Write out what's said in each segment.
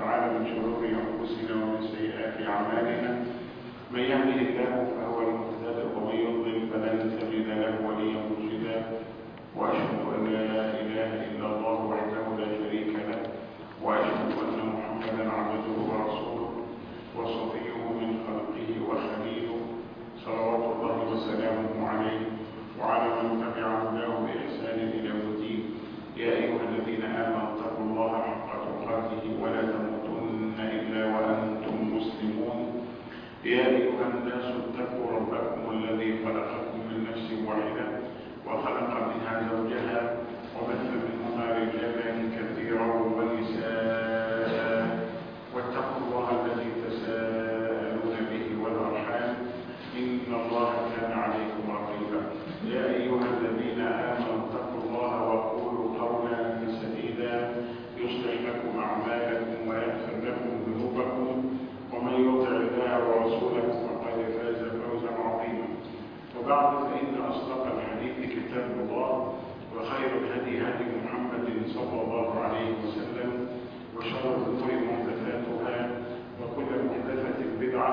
تعالى من شرور أنفسنا ومن سيئات أعمالنا من يهده الله فهو المهتد ومن يضلل فلن تجد له وليا مرشدا وأشهد أن لا إله إلا الله وحده لا شريك له وأشهد أن محمدا عبده ورسوله وصفيه من خلقه وخليله صلوات الله وسلامه عليه وعلى من تبع هداه بإحسان إلى يوم الدين يا أيها الذين آمنوا اتقوا الله حق تقاته ولا تموتن إلا وأنتم مسلمون يا أيها الناس اتقوا ربكم الذي خلقكم من نفس واحدة وخلق منها زوجها وبث منهما رجالا كثيرا ونساء واتقوا الله الذي تساءلون به والأرحام إن الله كان عليكم رقيبا يا أيها الذين آمنوا اتقوا الله وقولوا قولا سديدا يصلح لكم أعمالكم ويغفر لكم ذنوبكم ومن يطع الله ورسوله فقد فاز فوزا عظيما وبعد فإن أصدق الحديث كتاب الله وخير الهدي هدي محمد صلى الله عليه وسلم وشر الأمور محدثاتها وكل محدثة بدعة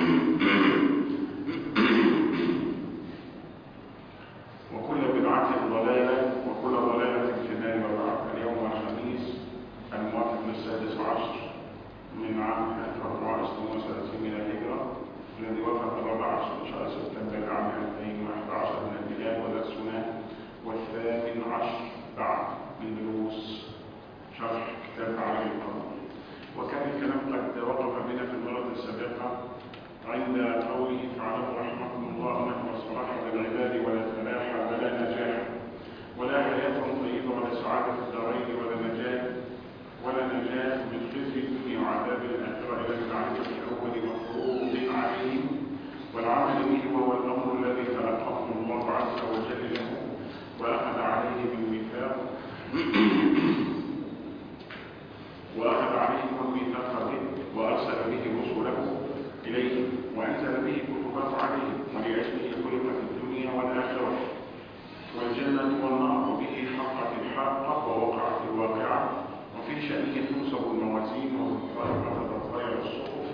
وكل بدعة ضلالة وكل ضلالة في النار وبعد اليوم الخميس الموافق للسادس عشر من عام 1436 من الهجرة الذي وافق الرابع عشر من شهر سبتمبر عام 2011 من الميلاد ودرسنا والثامن عشر بعد من دروس شرح كتاب عالم القانون وكان الكلام قد وقف بنا في المرة السابقة عند قوله تعالى رحمكم الله انه الصلاح للعباد ولا فلاح ولا نجاح ولا حياة طيبة ولا سعادة في الدارين ولا نجاة ولا نجاة من خزي الدنيا وعذاب الآخرة إلى المعرفة الأول مفروض عليهم والعمل به وهو الأمر الذي خلقهم الله عز وجل له وأخذ عليه بالميثاق وأخذ عليهم الميثاق به وأرسل به رسله إليهم وأنزل به كتبه عليهم ولأجله خلقت الدنيا والآخرة والجنة والنار وبه حقت الحاقة ووقعت الواقعة وفي شأنه تنصب الموازين وتطاير تطاير الصحف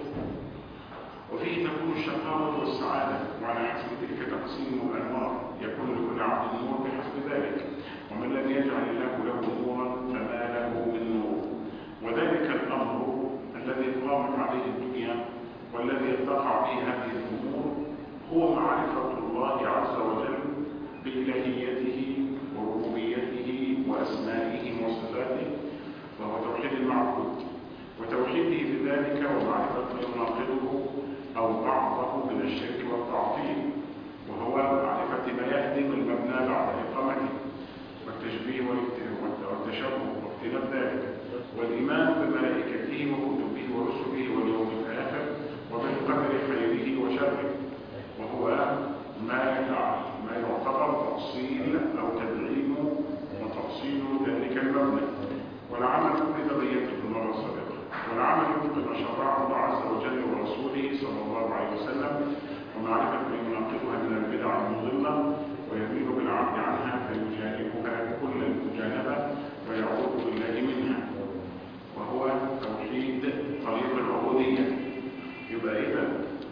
وفيه تكون الشقاوة والسعادة وعلى حسب تلك تقسيم الأنوار يكون لكل عبد نور بحسب ذلك ومن لم يجعل الله له نورا فما له من نور وذلك الأمر الذي قامت عليه الدنيا والذي تقع به هذه الأمور هو معرفة الله عز وجل بإلهيته وربوبيته وأسمائه وصفاته وهو توحيد المعبود وتوحيده بذلك ومعرفة ما يناقضه أو بعضه من الشرك والتعطيل وهو معرفة ما يهدم المبنى بعد إقامته والتشبيه والتشبه واختلاف ذلك والإيمان بملائكته وكتبه ورسله واليوم الآخر وبالقدر خيره وشره وهو ما ما يعتبر تفصيل أو تدعيم وتفصيل ذلك المبنى والعمل بقضيته في المرة السابقة والعمل وفق ما شرعه الله عز وجل ورسوله صلى الله عليه وسلم ومعرفة ما يناقضها من البدع المضلة ويميل بالعبد عنها فيجانبها كل المجانبة ويعوذ بالله منها وهو توحيد طريق العبودية يبقى إذا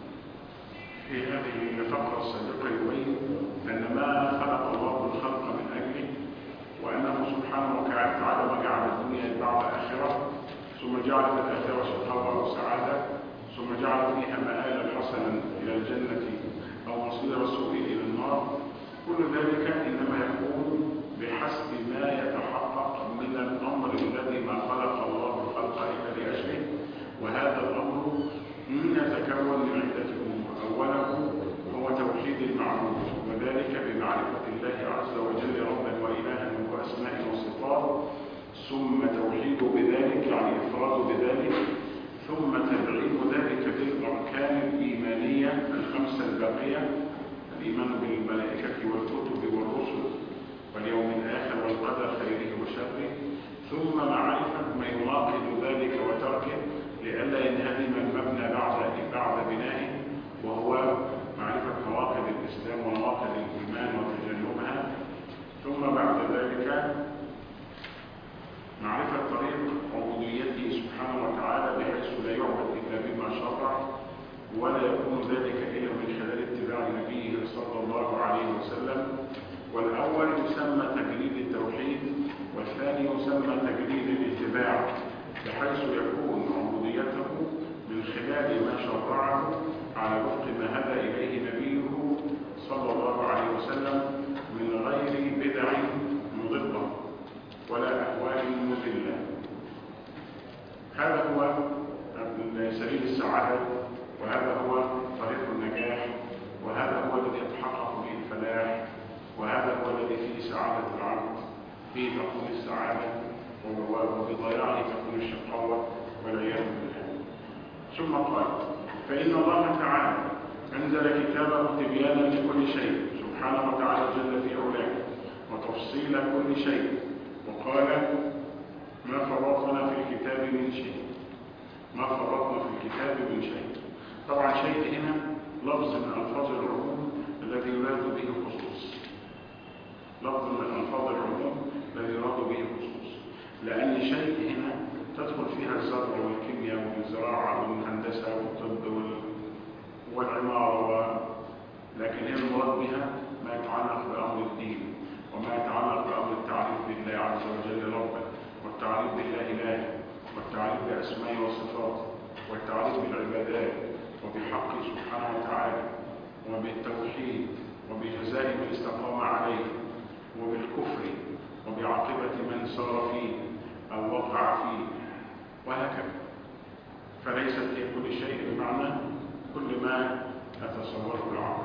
في هذه الفقرة السابقة يبين أن ما خلق الله الخلق من أجله وأنه سبحانه وتعالى ما جعل الدنيا بعد آخرة ثم جعل في الآخرة شقاوة وسعادة ثم جعل فيها مآلا حسنا إلى الجنة أو مصير السوء إلى النار كل ذلك إنما يكون بحسب ما يتحقق من الأمر الذي ما خلق الله الخلق إلا لأجله وهذا الأمر يتكون من عدة أمور أوله هو توحيد المعبود وذلك بمعرفة الله عز وجل ربا وإلها وأسماء وصفات ثم توحيد بذلك يعني إفراد بذلك ثم تدعيم ذلك بالأركان الإيمانية الخمسة الباقية الإيمان بالملائكة والكتب والرسل واليوم به تكون السعادة وبضياعه تكون الشقاوة والعياذ بالله ثم قال فإن الله تعالى أنزل كتابه تبيانا لكل شيء سبحانه وتعالى جل في علاه وتفصيل كل شيء وقال ما فرطنا في الكتاب من شيء ما فرطنا في الكتاب من شيء طبعا شيء هنا لفظ من ألفاظ العموم الذي يراد به الخصوص لفظ من ألفاظ العموم الذي يراد به الخصوص لأن شيء هنا تدخل فيها الزرع والكيمياء والزراعة والهندسة والطب وال... والعمارة و... لكن هي المراد بها ما يتعلق بأمر الدين وما يتعلق بأمر التعريف بالله عز وجل ربا والتعريف بالله إله والتعريف بأسمائه وصفاته والتعريف بالعبادات وبحقه سبحانه وتعالى وبالتوحيد وبجزاء من استقام عليه وبالكفر وبعاقبة من سار فيه أو وقع فيه وهكذا فليست هي كل شيء بمعنى كل ما يتصوره العقل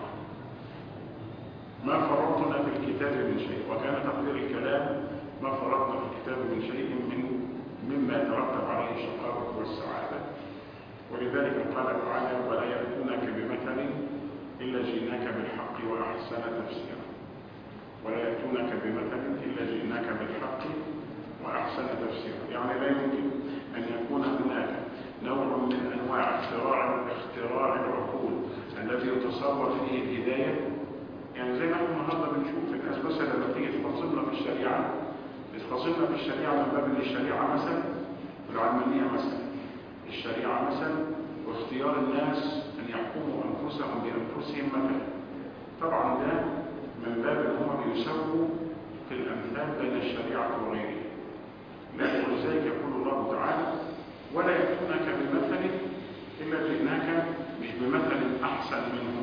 ما فرطنا في الكتاب من شيء وكان تقدير الكلام ما فرطنا في الكتاب من شيء من مما يترتب عليه الشقاوة والسعادة ولذلك قال تعالى ولا يأتونك بمثل إلا جئناك بالحق وأحسن تفسيرا ولا يأتونك بمثل إلا جئناك بالحق وأحسن تفسيرا يعني لا يمكن أن يكون هناك نوع من أنواع اختراع اختراع العقول الذي يتصور فيه الهداية يعني زي ما احنا النهارده بنشوف الناس مثلا لما تيجي تفصلنا في الشريعة تفصلنا في الشريعة من باب ان الشريعة مثلا والعلمانية مثلا الشريعة مثلا واختيار الناس أن يحكموا أنفسهم بأنفسهم مثلا طبعا ده من باب ان هم بيسووا في الأمثال بين الشريعة وغيرها لكن ولذلك يقول الله تعالى ولا يأتونك بمثل إلا جئناك مش بمثل أحسن منه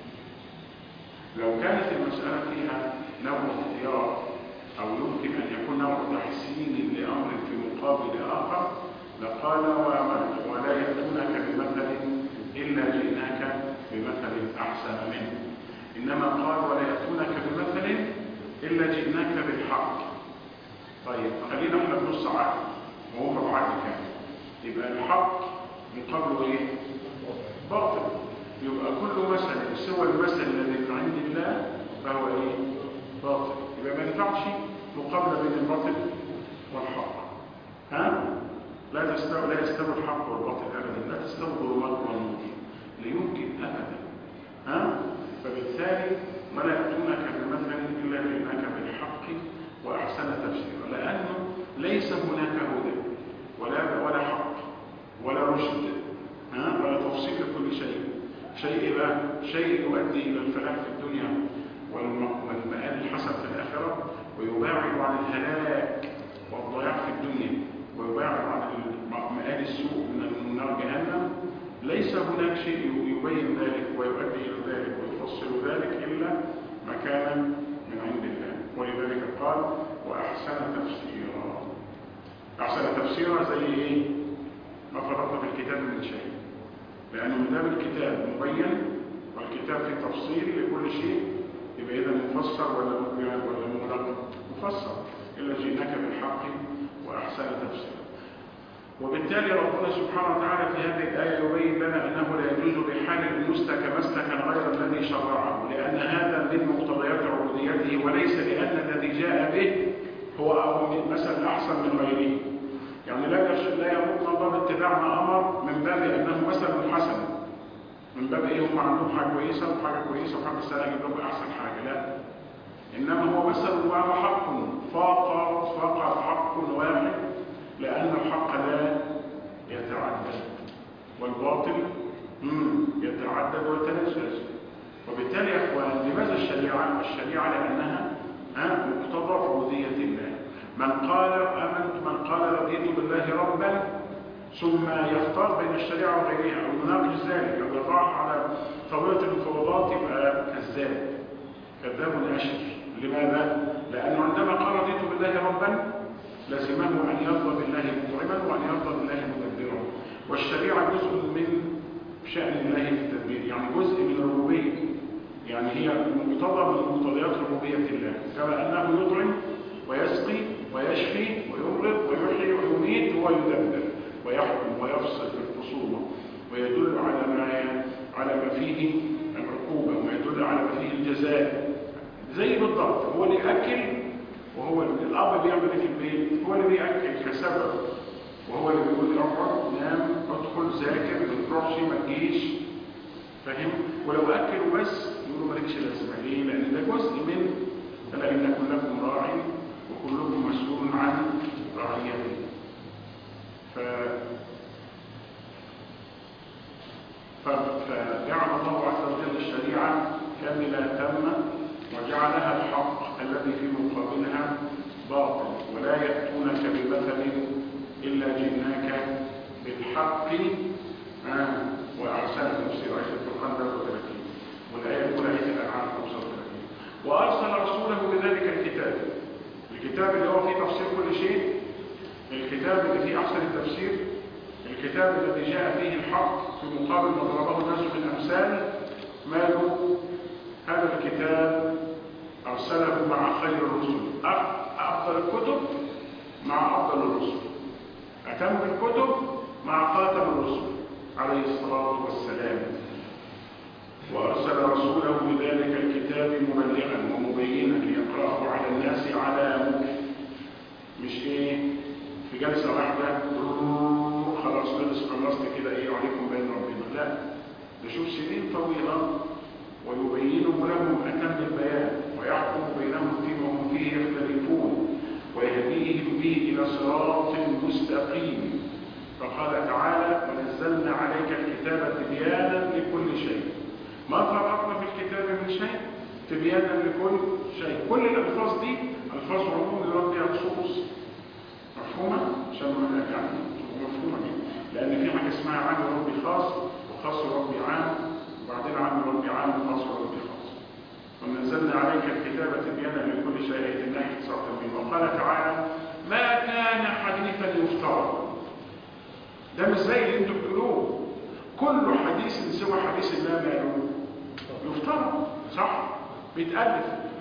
لو كانت المسألة فيها نوع اختيار أو يمكن أن يكون نوع تحسين لأمر في مقابل آخر لقال وأمرت ولا يأتونك بمثل إلا جئناك بمثل أحسن منه إنما قال ولا يأتونك بمثل إلا جئناك بالحق طيب خلينا احنا بنص عقل وهو بعقل كامل يبقى الحق مقابله ايه؟ باطل يبقى كل مثل سوى المثل الذي من عند الله فهو ايه؟ باطل يبقى ما ينفعش مقابله بين الباطل والحق ها؟ لا تستوي لا يستوي الحق والباطل ابدا لا تستوي الظلمات والنور لا يمكن ابدا ها؟ فبالتالي ولا ياتونك بمثل الا جئناك بالحق واحسن تفسيرا لانه ليس هناك هدى ولا ولا حق ولا رشد ها ولا تفصيل لكل شيء شيء بقى شيء يؤدي الى الفلاح في الدنيا والمآل الحسن في الاخره ويباعد عن الهلاك والضياع في الدنيا ويباعد عن مآل السوء من نار جهنم ليس هناك شيء يبين ذلك ويؤدي الى ذلك ويفصل ذلك الا ما كان من عند الله ولذلك قال واحسن تفسيرا احسن تفسيرا زي ايه ما فرطنا في الكتاب من شيء لأنه من دام الكتاب مبين والكتاب فيه تفصيل لكل شيء يبقى إذا مفسر ولا مبين ولا مغلق مفسر إلا جئناك بالحق وأحسن تفسيرا وبالتالي ربنا سبحانه وتعالى في هذه الآية يبين لنا أنه لا يجوز بحال أن يسلك مسلكا غير الذي شرعه لأن هذا من مقتضيات عبوديته وليس لأن الذي جاء به هو أو مثلا أحسن من غيره يعني لا لا يمر من باب اتباع ما امر من باب انه مثل حسن من باب ايه هم عندهم حاجه كويسه وحاجه كويسه وحاجه السنه يجيب لهم احسن حاجه لا انما هو مثل وهو حق فاق فاق حق واحد لان الحق لا يتعدد والباطل يتعدد ويتنزل وبالتالي يا اخوان لماذا الشريعه الشريعه لانها مقتضى عبوديه الله من قال امنت من قال رضيت بالله ربا ثم يختار بين الشريعه وغيرها او يناقش ذلك او يرفعها على طاوله المفاوضات يبقى كذاب كذاب اشر لماذا؟ لانه عندما قال رضيت بالله ربا لزمه ان يرضى بالله مطعما وان يرضى بالله مدبرا والشريعه جزء من شان الله في التدبير يعني جزء من الربوبيه يعني هي مقتضى من مقتضيات ربوبيه الله كما انه يطعم ويسقي ويشفي ويمرض ويحيي ويميت ويدبر ويحكم ويفصل في الخصومة ويدل على ما على ما فيه العقوبة ويدل على ما فيه الجزاء زي بالضبط هو اللي يأكل وهو اللي الأب بيعمل في البيت هو اللي بيأكل كسبب وهو اللي بيقول اقعد نام ادخل ذاكر ما تروحش ما تجيش فاهم ولو اكلوا بس يقولوا مالكش لازمه ليه لان ده جزء من الا ان كلكم راع وكلكم مسؤول عن رعيته ف فجعل الله عز وجل الشريعه كامله تامه وجعلها الحق الذي في مقابلها باطل ولا ياتونك بمثل إلا جئناك بالحق آه. وأرسل تفسير آية القرآن 33 والآية الأولى آية الأنعام 35 وأرسل رسوله بذلك الكتاب الكتاب اللي هو فيه تفسير كل شيء الكتاب اللي فيه أحسن التفسير الكتاب الذي جاء فيه الحق في مقابل ما ضربه الناس من أمثال ماله هذا الكتاب أرسله مع خير الرسل أفضل الكتب مع أفضل الرسل أتم الكتب مع خاتم الرسل عليه الصلاة والسلام وأرسل رسوله بذلك الكتاب مبلغا ومبينا ليقرأه على الناس على مكر مش إيه في جلسة واحدة خلاص خلص خلصت كده إيه عليكم بين ربنا لا ده شوف سنين طويلة ويبين لهم أتم البيان ويحكم بينهم فيما هم فيه يختلفون ويهديهم به إلى صراط مستقيم فقال تعالى ونزلنا عليك الكتاب تبيانا لكل شيء ما فرقنا في الكتاب من شيء تبيانا لكل شيء كل الألفاظ دي ألفاظ عموم يراد بها خصوص مفهومة؟ عشان ما يعني مفهومة دي لأن في حاجة اسمها عام ربي خاص وخاص ربي عام وبعدين عام ربي عام وخاص ربي خاص ونزلنا عليك الكتاب تبيانا لكل شيء آية النحل 89 وقال تعالى ما كان حديثا يفترى ده مش زي اللي انتم بتقولوه كل حديث سوى حديث الله ماله يفترى صح بيتألف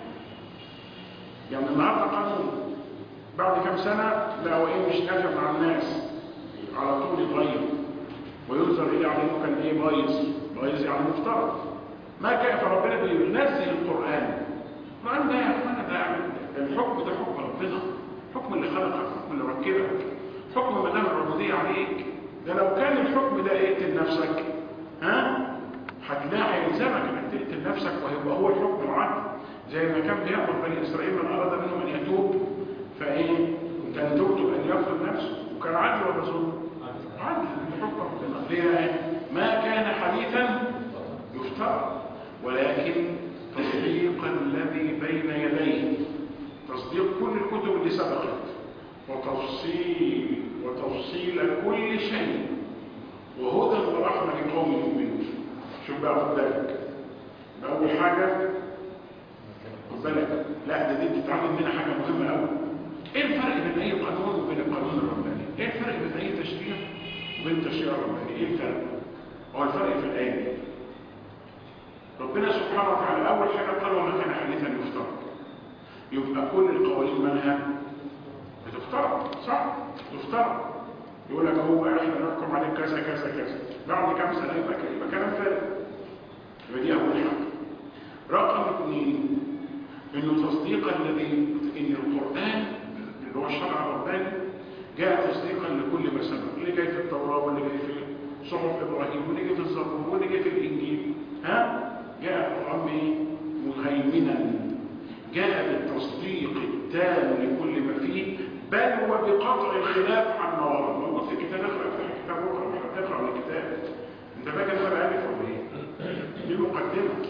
يعني النهارده قانون بعد كام سنة لقوا ايه مش نافع مع الناس على طول يتغير وينظر اليه على انه كان ايه بايظ بايظ يعني مفترض ما كان فربنا بينزل القرآن القرآن ده يا اخوانا ده يعني الحكم ده حكم ربنا حكم اللي خلقك حكم اللي ركبك حكم مدام العبودية عليك ده لو كان الحكم ده اقتل نفسك ها هتلاقي هيلزمك انك تقتل نفسك وهيبقى هو الحكم العدل زي ما كان بيأمر بني اسرائيل من اراد منهم ان يتوب فايه كان تكتب ان يقتل نفسه وكان عدل ولا ظلم عدل حكم ربنا ليه ما كان حديثا يفترى ولكن تصديق الذي بين يديه تصديق كل الكتب اللي سبقت وتفصيل وتفصيل كل شيء وهدى ورحمة لقوم يؤمنون شوف بقى خد بالك أول حاجة خد بالك لا ده دي بتتعلم منها حاجة مهمة قوي ايه الفرق بين اي قانون وبين القانون الرباني ايه الفرق بين اي تشريع وبين التشريع الرباني ايه الفرق هو الفرق في الايه دي ربنا سبحانه وتعالى اول حاجه قال وما كان حديثا يفترض يبقى كل القوانين منها بتفترض صح تفترض يقول لك هو احنا نحكم عليه كذا كذا كذا بعد كام سنه يبقى كده يبقى كلام فارغ يبقى دي اول حاجه رقم اثنين انه تصديق الذي ان القران اللي هو الشرع الرباني جاء تصديقا لكل ما سبق اللي جاي في التوراه واللي جاي في صحف ابراهيم واللي جاي في الزبور واللي جاي في الانجيل ها جاء القرآن مهيمنا جاء بالتصديق التام لكل ما فيه بل وبقطع الخلاف عن موارد موجود في كتاب اقرا افتح كتاب اقرا اقرا من الكتاب انت فاكر فرق الف ولا ايه؟ دي مقدمه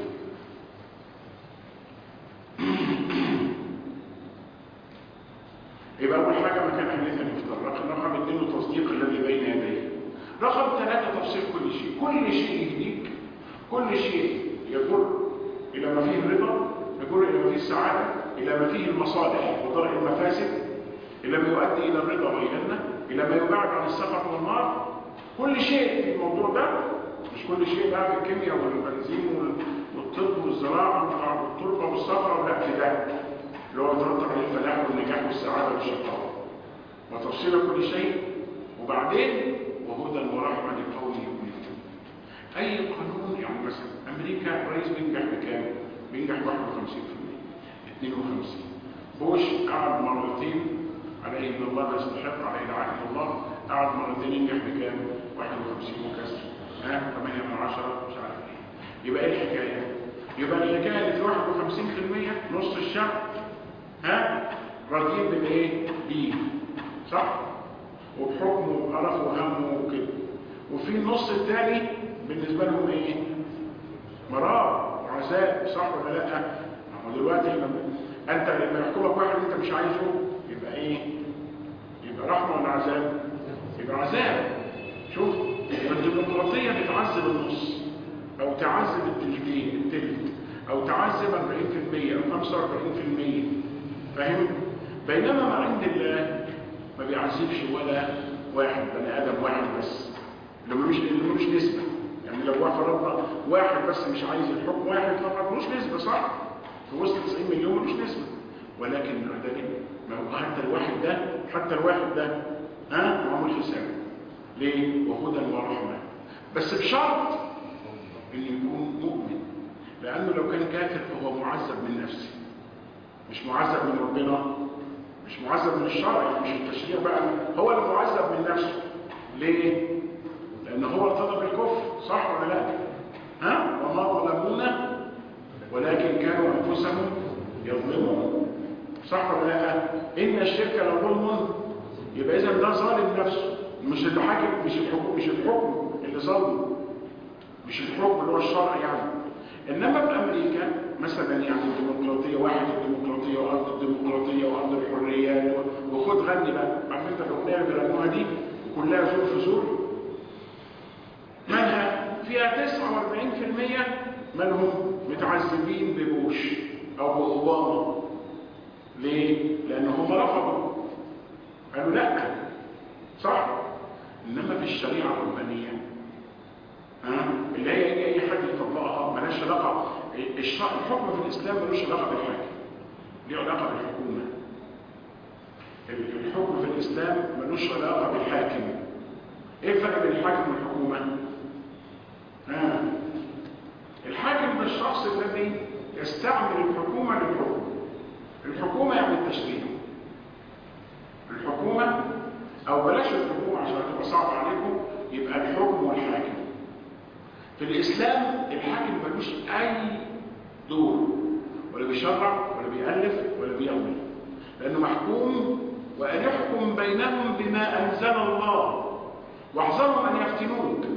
يبقى اول حاجه مكان حديثا يفتر رقم رقم اثنين تصديق الذي بين يديه رقم ثلاثه تفسير كل شيء كل شيء يهديك كل شيء يجر إلى ما فيه الرضا يجر إلى ما فيه السعادة إلى ما فيه المصالح ودرء المفاسد إلى ما يؤدي إلى الرضا والجنة إلى ما يبعد عن السخط والنار كل شيء في الموضوع ده مش كل شيء بقى في الكيمياء والبنزين والطب والزراعة والتربة والصفرة ولا في ده اللي هو يترتب على الفلاح والنجاح والسعادة والشقاوة وتفصيل كل شيء وبعدين وهدى ورحمة لقوم يؤمنون أي قانون يعني مثلا أمريكا الرئيس بينجح بكام؟ بينجح 51% 52 بوش قعد مرتين عليه ان الله لا يستحق عليه لعنه الله قعد مرتين ينجح بكام 51 وكسر ها 8 من 10 مش عارف ايه يبقى ايه الحكايه يبقى الحكايه اللي في 51% نص الشعب ها راضيين بالايه بيه صح وبحكمه وقرفه وهمه وكده وفي النص الثاني بالنسبه لهم ايه مرار وعذاب صح ولا لا ما دلوقتي لما انت لما يحكمك واحد انت مش عايزه يبقى ايه يبقى رحمه ولا عذاب يبقى عذاب شوف الديمقراطيه بتعذب النص او تعذب التلتين التلت او تعذب 40% او 45% فاهم بينما ما عند الله ما بيعذبش ولا واحد بني ادم واحد بس اللي ملوش اللي ملوش نسبه يعني لو واحد فرضنا واحد بس مش عايز الحكم واحد فقط ملوش نسبه صح في وسط 90 مليون ملوش نسبه ولكن ده ما هو حتى الواحد ده حتى الواحد ده ها معمول حساب ليه وهدى ورحمه بس بشرط ان يكون مؤمن لانه لو كان كافر فهو معذب من نفسه مش معذب من ربنا مش معذب من الشرع مش التشريع بقى هو اللي معذب من نفسه ليه لان هو ارتضى بالكفر صح ولا لا ها وما ظلمونا ولكن كانوا انفسهم يظلمون صح ولا لا ان الشرك لظلم يبقى اذا ده ظالم نفسه مش اللي حاكم مش الحكم مش الحكم اللي ظلمه مش الحكم اللي هو الشرع يعني انما في امريكا مثلا يعني الديمقراطيه واحد الديمقراطيه وارض الديمقراطيه وارض الحريات وخد غني بقى عارف انت الاغنيه اللي بيغنوها دي كلها زور في زور منها فيها 49% منهم متعذبين ببوش او باوباما ليه؟ لان هم رفضوا قالوا لا صح انما في الشريعه الربانيه ها اللي هي يجي اي حد يطبقها مالهاش علاقه الحكم في الاسلام ملوش علاقه بالحاكم ليه علاقه بالحكومه الحكم في الاسلام ملوش علاقه بالحاكم ايه الفرق بين الحاكم والحكومه ها الحاكم ده الشخص الذي يستعمل الحكومه للحكم الحكومه يعني التشريع الحكومه او بلاش الحكومه عشان تبقى صعب عليكم يبقى الحكم والحاكم في الإسلام الحاكم ملوش أي دور ولا بيشرع ولا بيألف ولا بيأمر لأنه محكوم وأن يحكم بينهم بما أنزل الله واحذروا أن يفتنوك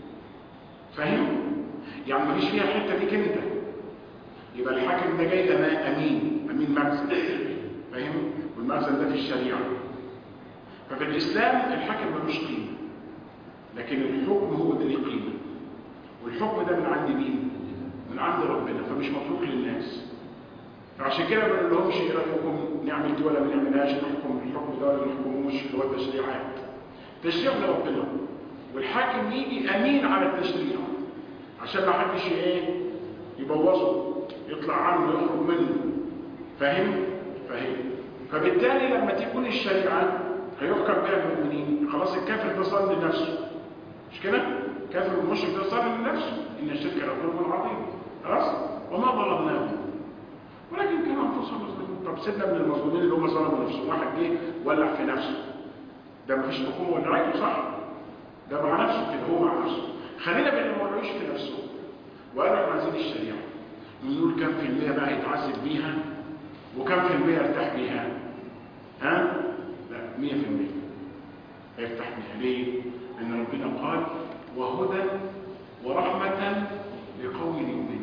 فاهم؟ يعني مفيش فيها الحتة دي انت يبقى الحاكم ده جاي ده أمين أمين مخزن فاهم؟ والمخزن ده في الشريعة ففي الإسلام الحاكم ملوش قيمة لكن الحكم هو ده ليه قيمة والحكم ده من عند مين من عند ربنا فمش مطلوب للناس فعشان كده ما بنقولهمش ايه رايكم نعمل دي ولا ما نعملهاش نحكم الحكم ده ولا ما نحكموش اللي هو التشريعات تشريع لربنا والحاكم يجي امين على التشريع عشان ما حدش ايه يبوظه يطلع عنه يخرج منه فاهم فاهم فبالتالي لما تكون الشريعه هيحكم بها المؤمنين خلاص الكافر ده صار لنفسه مش كده كافر المشرك ده صار لنفسه ان الشرك لظلم عظيم خلاص وما ظلمناهم ولكن كانوا انفسهم يظلمون طب سيبنا من المظلومين اللي هم ظلموا نفسهم واحد جه ولع في نفسه ده مفيش حكومه ولا رايته صح ده مع نفسه كده هو مع نفسه خلينا بين ما وقعوش في نفسه وقالوا احنا عايزين الشريعه نقول كم في المية بقى يتعذب بيها وكم في المية يرتاح بيها ها لا مية في المية هيرتاح بيها ليه لان ربنا قال وهدى ورحمة لقوم يؤمنون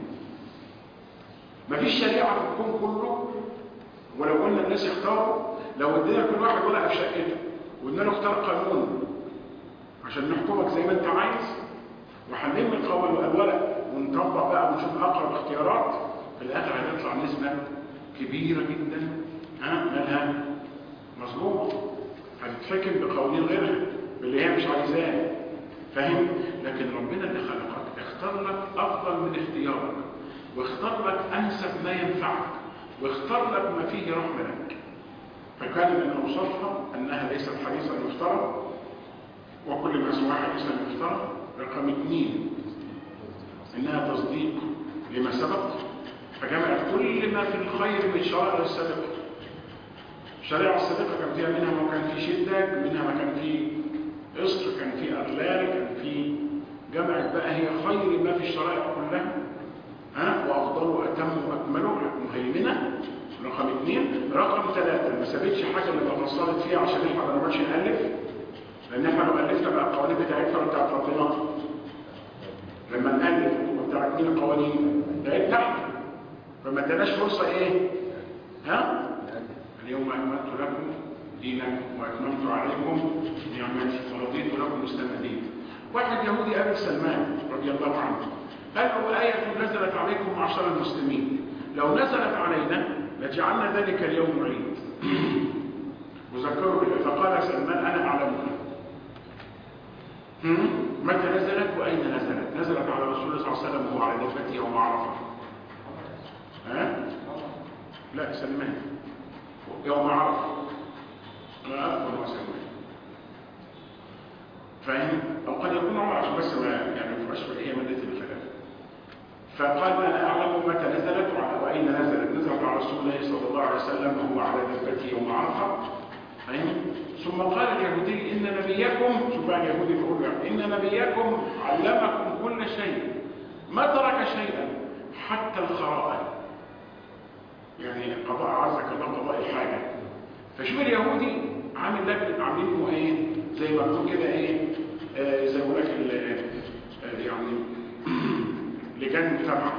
مفيش شريعة في الكون كله ولو قلنا الناس يختاروا لو ادينا كل واحد ورقة في شقته وقلنا له اختار قانون عشان نحكمك زي ما انت عايز وهنلم الورق ونطبق بقى ونشوف اقرب اختيارات في الاخر هتطلع نسبة كبيرة جدا ها مالها مظلومة هتتحكم بقوانين غيرها باللي هي مش عايزاه فاهم لكن ربنا اللي خلقك اختار لك افضل من اختيارك واختار لك انسب ما ينفعك واختار لك ما فيه رحمه لك فكان من أوصافها أنها ليست حديثا يفترض وكل ما سواه حديثا يفترض رقم اثنين إنها تصديق لما سبق فجمعت كل ما في الخير من شرائع السابقة الشريعة السابقة كان فيها منها ما كان فيه شدة منها ما كان فيه قسط كان فيه أغلال كان فيه جمعت بقى هي خير ما في الشرائع كلها ها وأفضل وأتم وأكمل مهيمنة رقم اثنين رقم ثلاثة ما سابتش حاجة اللي فصلت فيها عشان احنا ما نقعدش نألف لأن احنا لو ألفنا بقى القوانين بتاعتنا بتاعت ربنا لما نألف بتاعت مين القوانين بتاعتنا فما اداناش فرصة ايه ها اليوم أكملت لكم دينكم وأتممت عليكم نعمتي ورضيت لكم الإسلام دين واحد يهودي قابل سلمان رضي الله عنه قال له آية نزلت عليكم معشر المسلمين لو نزلت علينا لجعلنا ذلك اليوم عيد وذكروا بالله فقال سلمان أنا أعلمها متى نزلت وأين نزلت نزلت على رسول الله صلى الله عليه وسلم وهو على دفته يوم عرفة ها لا سلمان يوم عرفة ما أكبر وسلمان فاهم أو قد يكون عمر عشان بس ما يعني ما تبقاش هي مادة الكلام فقال أنا أعلم متى نزلت وأين نزلت نزلت على رسول الله صلى الله عليه وسلم وهو على دبته يوم عرفة فاهم ثم قال اليهودي إن نبيكم شوف بقى اليهودي بيقول إن نبيكم علمكم كل شيء ما ترك شيئا حتى الخرائط يعني قضاء عزك الله قضاء الحاجة فشوف اليهودي عامل لك عاملينه ايه زي ما تقول كده ايه آه زي ما لك آه يعني لجان مجتمع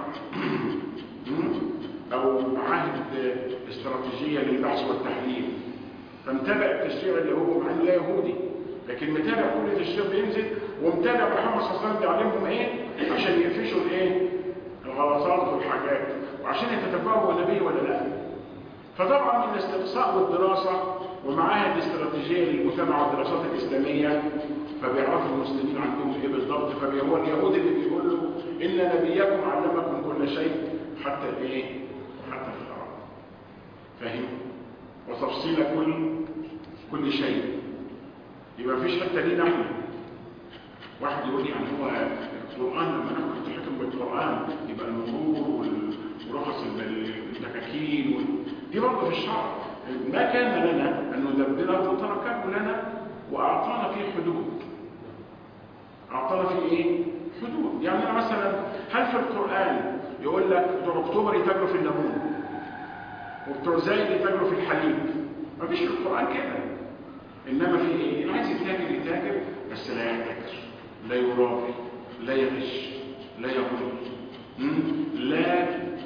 او معاهد استراتيجية للبحث والتحليل فمتابع التشريع اللي هو مع انه لا يهودي لكن متابع كل تشريع بينزل ومتابع محمد صلى الله عليه وسلم بيعلمهم ايه عشان يقفشوا الايه الغلطات والحاجات وعشان يتتبعوا هو نبي ولا لا فطبعا من الاستقصاء والدراسة ومعاهد استراتيجية للمجتمع والدراسات الإسلامية فبيعرفوا المسلمين عندهم ايه بالضبط فهو اليهود اللي بيقول له إن نبيكم علمكم كل شيء حتى الايه حتى الخراب فاهم وتفصيل كل كل شيء يبقى مفيش حتى لينا احنا واحد يقول لي يعني هو القرآن لما انا كنت حكم بالقرآن يبقى المرور ورخص التكاكين وال... دي برضه في الشرع ما كان لنا أن ندبره تركه لنا وأعطانا فيه حدود أعطانا فيه إيه؟ حدود يعني أنا مثلا هل في القرآن يقول لك بتوع أكتوبر يتاجروا في الليمون وبتوع زايد يتاجروا في الحليب ما فيش في القرآن كده إنما في إيه؟ اللي عايز يتاجر يتاجر بس لا يحتكر لا يرابي لا يغش لا يغل لا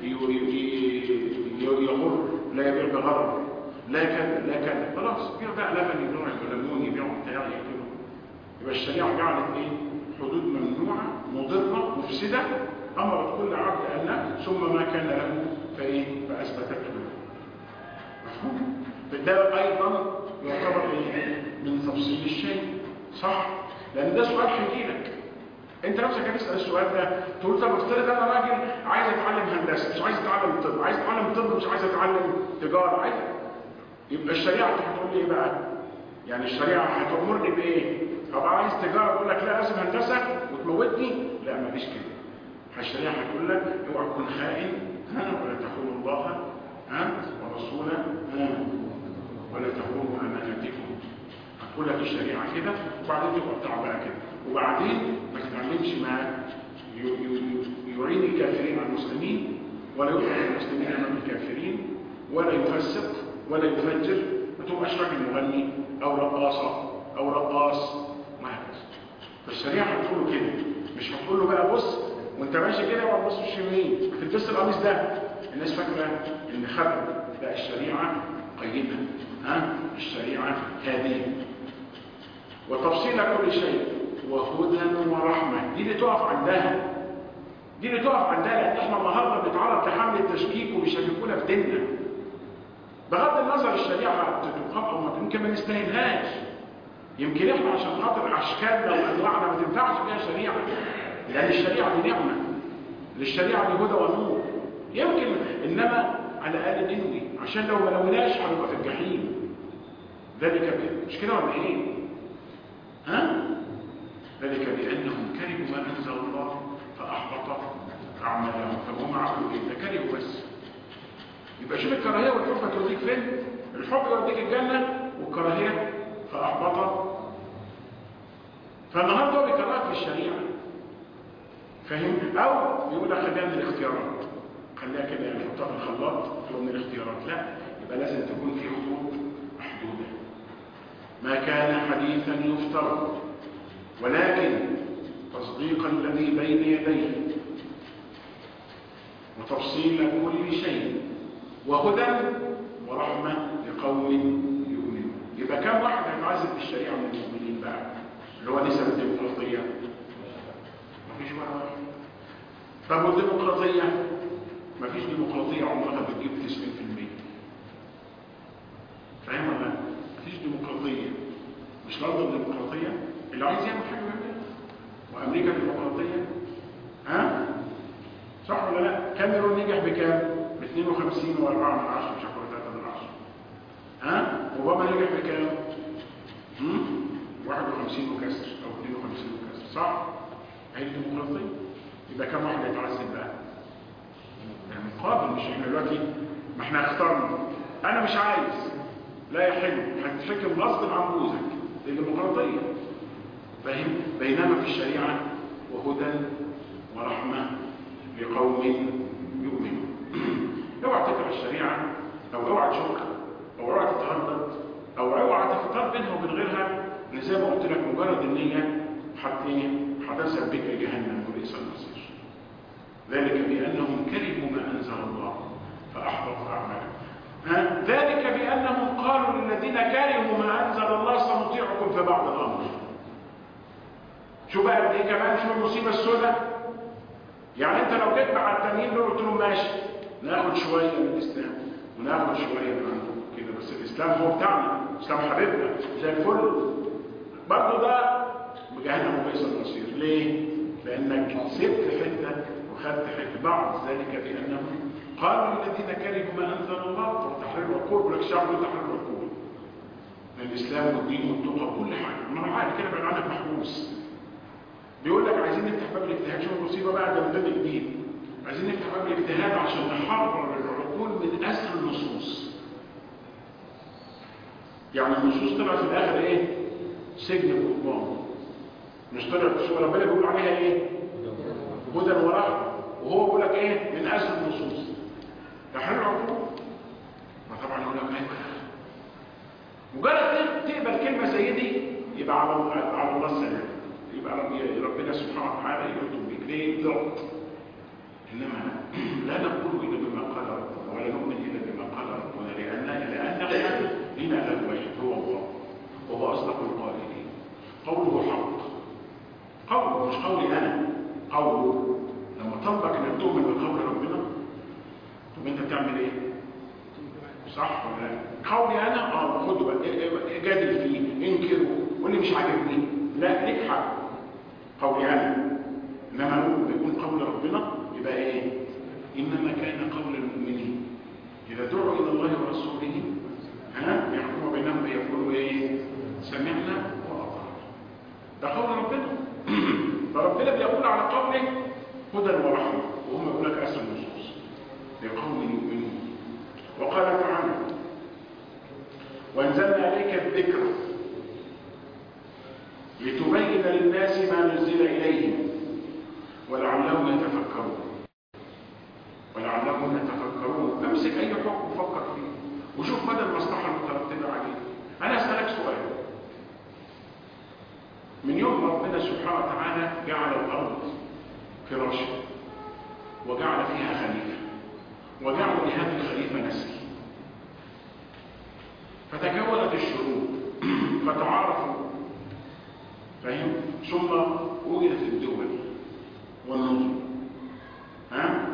يغر لا يبيع بغرر لا كذا لا كذا خلاص بيع بقى لبن يبيعوا ليمون يبيعوا بتاع ياكلوا يبقى الشريعه جعلت ايه حدود ممنوعه مضره مفسده امرت كل عبد ان ثم ما كان له فايه فاثبتته له مفهوم فده ايضا يعتبر ايه من تفصيل الشيء صح لان ده سؤال هيجي لك انت نفسك هتسال السؤال ده تقول طب افترض انا راجل عايز اتعلم هندسه مش عايز اتعلم طب عايز اتعلم طب مش عايز اتعلم تجاره عايز يبقى الشريعه هتقول لي ايه بقى يعني الشريعه هتامرني بايه ابقى عايز تجاره تقول لك لا لازم هندسه وتموتني لا ماليش كده الشريعه هتقول لك اوعى تكون خائن ها ولا تخون الله ها ورسوله ها ولا تخونوا اماناتكم هتقول لك الشريعه كده وبعدين تبقى بتاع بقى كده وبعدين ما تتعلمش ما يعين الكافرين على المسلمين ولا يطلق المسلمين امام الكافرين ولا يفسق ولا يفجر ما تبقاش راجل مغني او رقاصه او رقاص ما هكذا فالشريعه هتقول له كده مش هتقول له بقى بص وانت ماشي كده وما تبصش يمين ما تلبسش القميص ده الناس فاكره ان خبر لا الشريعه قيمه ها الشريعه هاديه وتفصيل كل شيء وهدى ورحمة دي اللي تقف عندها دي اللي تقف عندها لأن احنا النهارده بنتعرض لحمل التشكيك وبيشككونا في ديننا بغض النظر الشريعة تقام أو ما يمكن ما نستاهلهاش يمكن احنا عشان خاطر أشكالنا وأنواعنا ما تنفعش فيها شريعة لأن الشريعة دي نعمة للشريعة دي هدى ونور يمكن إنما على الأقل ننوي عشان لو ما نويناش هنبقى في الجحيم ذلك ب... مش كده ولا ايه ها ذلك بانهم كرهوا ما انزل الله فاحبط اعمالهم فهم عملوا ايه ده كرهوا بس يبقى شوف الكراهيه والحب هتوديك فين الحب يوديك الجنه والكراهيه فاحبط فالنهارده هو بيكرهك في الشريعه فاهم او بيقول لك خليها من الاختيارات خليها كده يعني حطها في الخلاط تبقى من الاختيارات لا يبقى لازم تكون في حدود محدوده ما كان حديثا يفترض ولكن تصديق الذي بين يديه وتفصيل كل شيء وهدى ورحمة لقوم يؤمنون يبقى كم واحد هيتعذب بالشريعة من المؤمنين بقى اللي هو نسب الديمقراطية مفيش ولا واحد طب والديمقراطية مفيش ديمقراطية عمرها بتجيب 90% فاهم ولا لا؟ مفيش ديمقراطية مش لندن ديمقراطية اللي عايز يعمل حاجة يعملها وأمريكا ديمقراطية ها؟ صح ولا لا؟ كاميرون نجح بكام؟ ب 52 و4 من 10 مش عارف 3 من 10 ها؟ اوباما نجح بكام؟ 51 وكسر او 52 وكسر صح؟ هي الديمقراطية يبقى كم واحد يتعذب بقى؟ المقابل مش احنا دلوقتي ما احنا اخترنا انا مش عايز لا يحل هتتحكم غصب عن جوزك دي ديمقراطية فاهم؟ بينما في الشريعة وهدى ورحمة لقوم يؤمنون اوعى تكره الشريعة او اوعى تشك او اوعى تتردد او اوعى تختار بينها وبين غيرها ان زي ما قلت لك مجرد النية حتى هتذهب بك لجهنم وليس المصير ذلك بانهم كرهوا ما انزل الله فاحبط اعمالهم ها؟ ذلك بانهم قالوا للذين كرهوا ما انزل الله سنطيعكم في بعض الامر شو بقى قد ايه كمان شو المصيبه السوداء يعني انت لو جيت مع التانيين دول قلت لهم ماشي ناخد شويه من الاسلام وناخد شويه من عندهم كده بس الاسلام هو بتاعنا الاسلام حبيبنا زي الفل برضه ده بجهنم وبئس المصير ليه؟ لانك سبت حته وخدت حته بعض ذلك بانهم قالوا للذين كرهوا ما انزل الله وتحرير العقول لك شعب وتحرير العقول الاسلام والدين والتقى كل حاجه ما عادي كده بعد عنك محبوس بيقول لك عايزين نفتح باب الاجتهاد شوف المصيبه بقى ده مدد جديد عايزين نفتح باب الاجتهاد عشان نحرر العقول من اسر النصوص يعني النصوص طلعت في الاخر ايه سجن القربان مش طلعت شو ربنا بيقول عليها ايه هدى ورحمه وهو بيقول لك ايه من اسر النصوص تحرير العقول ما طبعا يقول لك ايوه مجرد تقبل كلمه زي دي يبقى على على الله السلام يبقى ربنا سبحانه وتعالى يرضوا بك ليه ضغط انما لا نقول الا بما قال ربنا ولا نؤمن الا بما قال ربنا لان لان احنا لنا اله واحد هو الله وهو اصدق القائلين قوله حق قوله مش قولي انا قوله لما طلبك انك تؤمن بقول ربنا طب انت تعمل ايه صح ولا لا قولي انا اه خده بقى جادل فيه انكره واللي مش عاجبني لا ليك حق قولي انا انما بيكون قول ربنا يبقى ايه انما كان قول المؤمنين اذا دعوا الى الله ورسوله ها يحكموا بينهم يقولوا ايه سمعنا واطعنا ده قول ربنا فربنا بيقول على قوله هدى ورحمه وهم يقول لك اسر النصوص لقوم يؤمنون وقال تعالى وانزلنا عليك الذكر لتبين للناس ما نزل إليهم ولعلهم يتفكرون ولعلهم يتفكرون امسك أي حكم وفكر فيه وشوف مدى المصلحة المترتبة عليه أنا أسألك سؤال من يوم ربنا سبحانه وتعالى جعل الأرض فراشا وجعل فيها خليفة وجعل لهذه الخليفة نسل فتكونت الشعوب فتعارفوا فاهم ثم وجدت الدول والنظم ها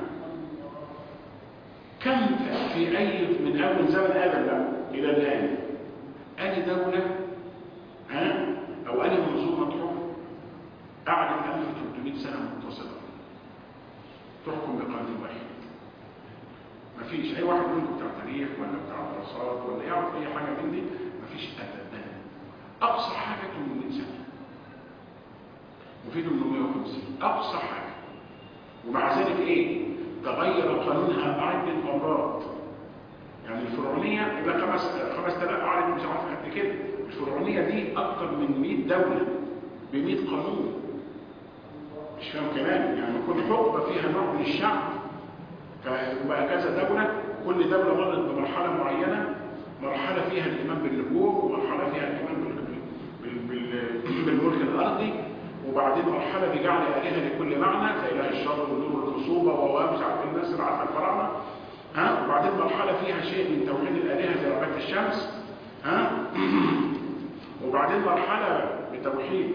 كم في اي من اول زمن ادم بقى الى الان ادي دوله ها او ادي منظومه حكم قعدت 1300 سنه متصله تحكم بقانون واحد مفيش اي واحد منكم بتاع تاريخ ولا بتاع دراسات ولا يعرف اي حاجه من دي مفيش ابدا اقصى حاجه 800 سنه وفي 850 اقصى حاجه ومع ذلك ايه تغير قانونها عده مرات يعني الفرعونيه يبقى خمس 5000 قعدت مش عارف قد كده الفرعونيه دي اكتر من 100 دوله ب 100 قانون مش فاهم كلام يعني يكون حقبه فيها نوع من الشعب فيبقى كذا دوله كل دوله مرت بمرحله معينه مرحله فيها الايمان بالنبوه ومرحله فيها الايمان بال- بال- بال- بالملك الارضي وبعدين مرحله بجعل الهه لكل معنى زي اله الشر ونور الخصوبه ومش عارف الناس اللي عارفه الفراعنه ها وبعدين مرحله فيها شيء من توحيد الالهه زي رباط الشمس ها وبعدين مرحله بتوحيد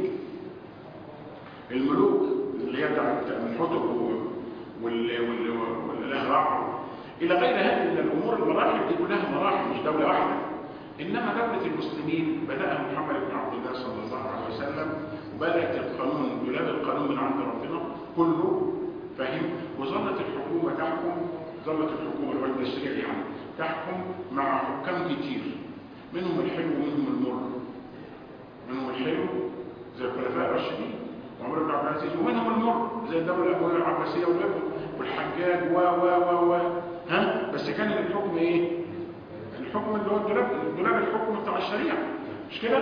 الملوك اللي هي بتاعت الحطب وال- وال- والاله رع الى غير هذه من الامور المراحل دي كلها مراحل مش دوله واحده انما دوله المسلمين بداها محمد بن عبد الله صلى الله عليه وسلم وبدات القانون دولاب القانون من عند ربنا كله فاهم وظلت الحكومه تحكم ظلت الحكومه اللي هو التشريع يعني تحكم مع حكام كتير منهم الحلو ومنهم المر منهم الحلو زي الخلفاء الراشدين وعمر بن عبد العزيز ومنهم المر زي الدوله الامويه العباسيه وغيرهم والحجاج و و و و ها بس كان الحكم ايه؟ الحكم اللي هو الدولاب دولاب الحكم بتاع الشريعه مش كده؟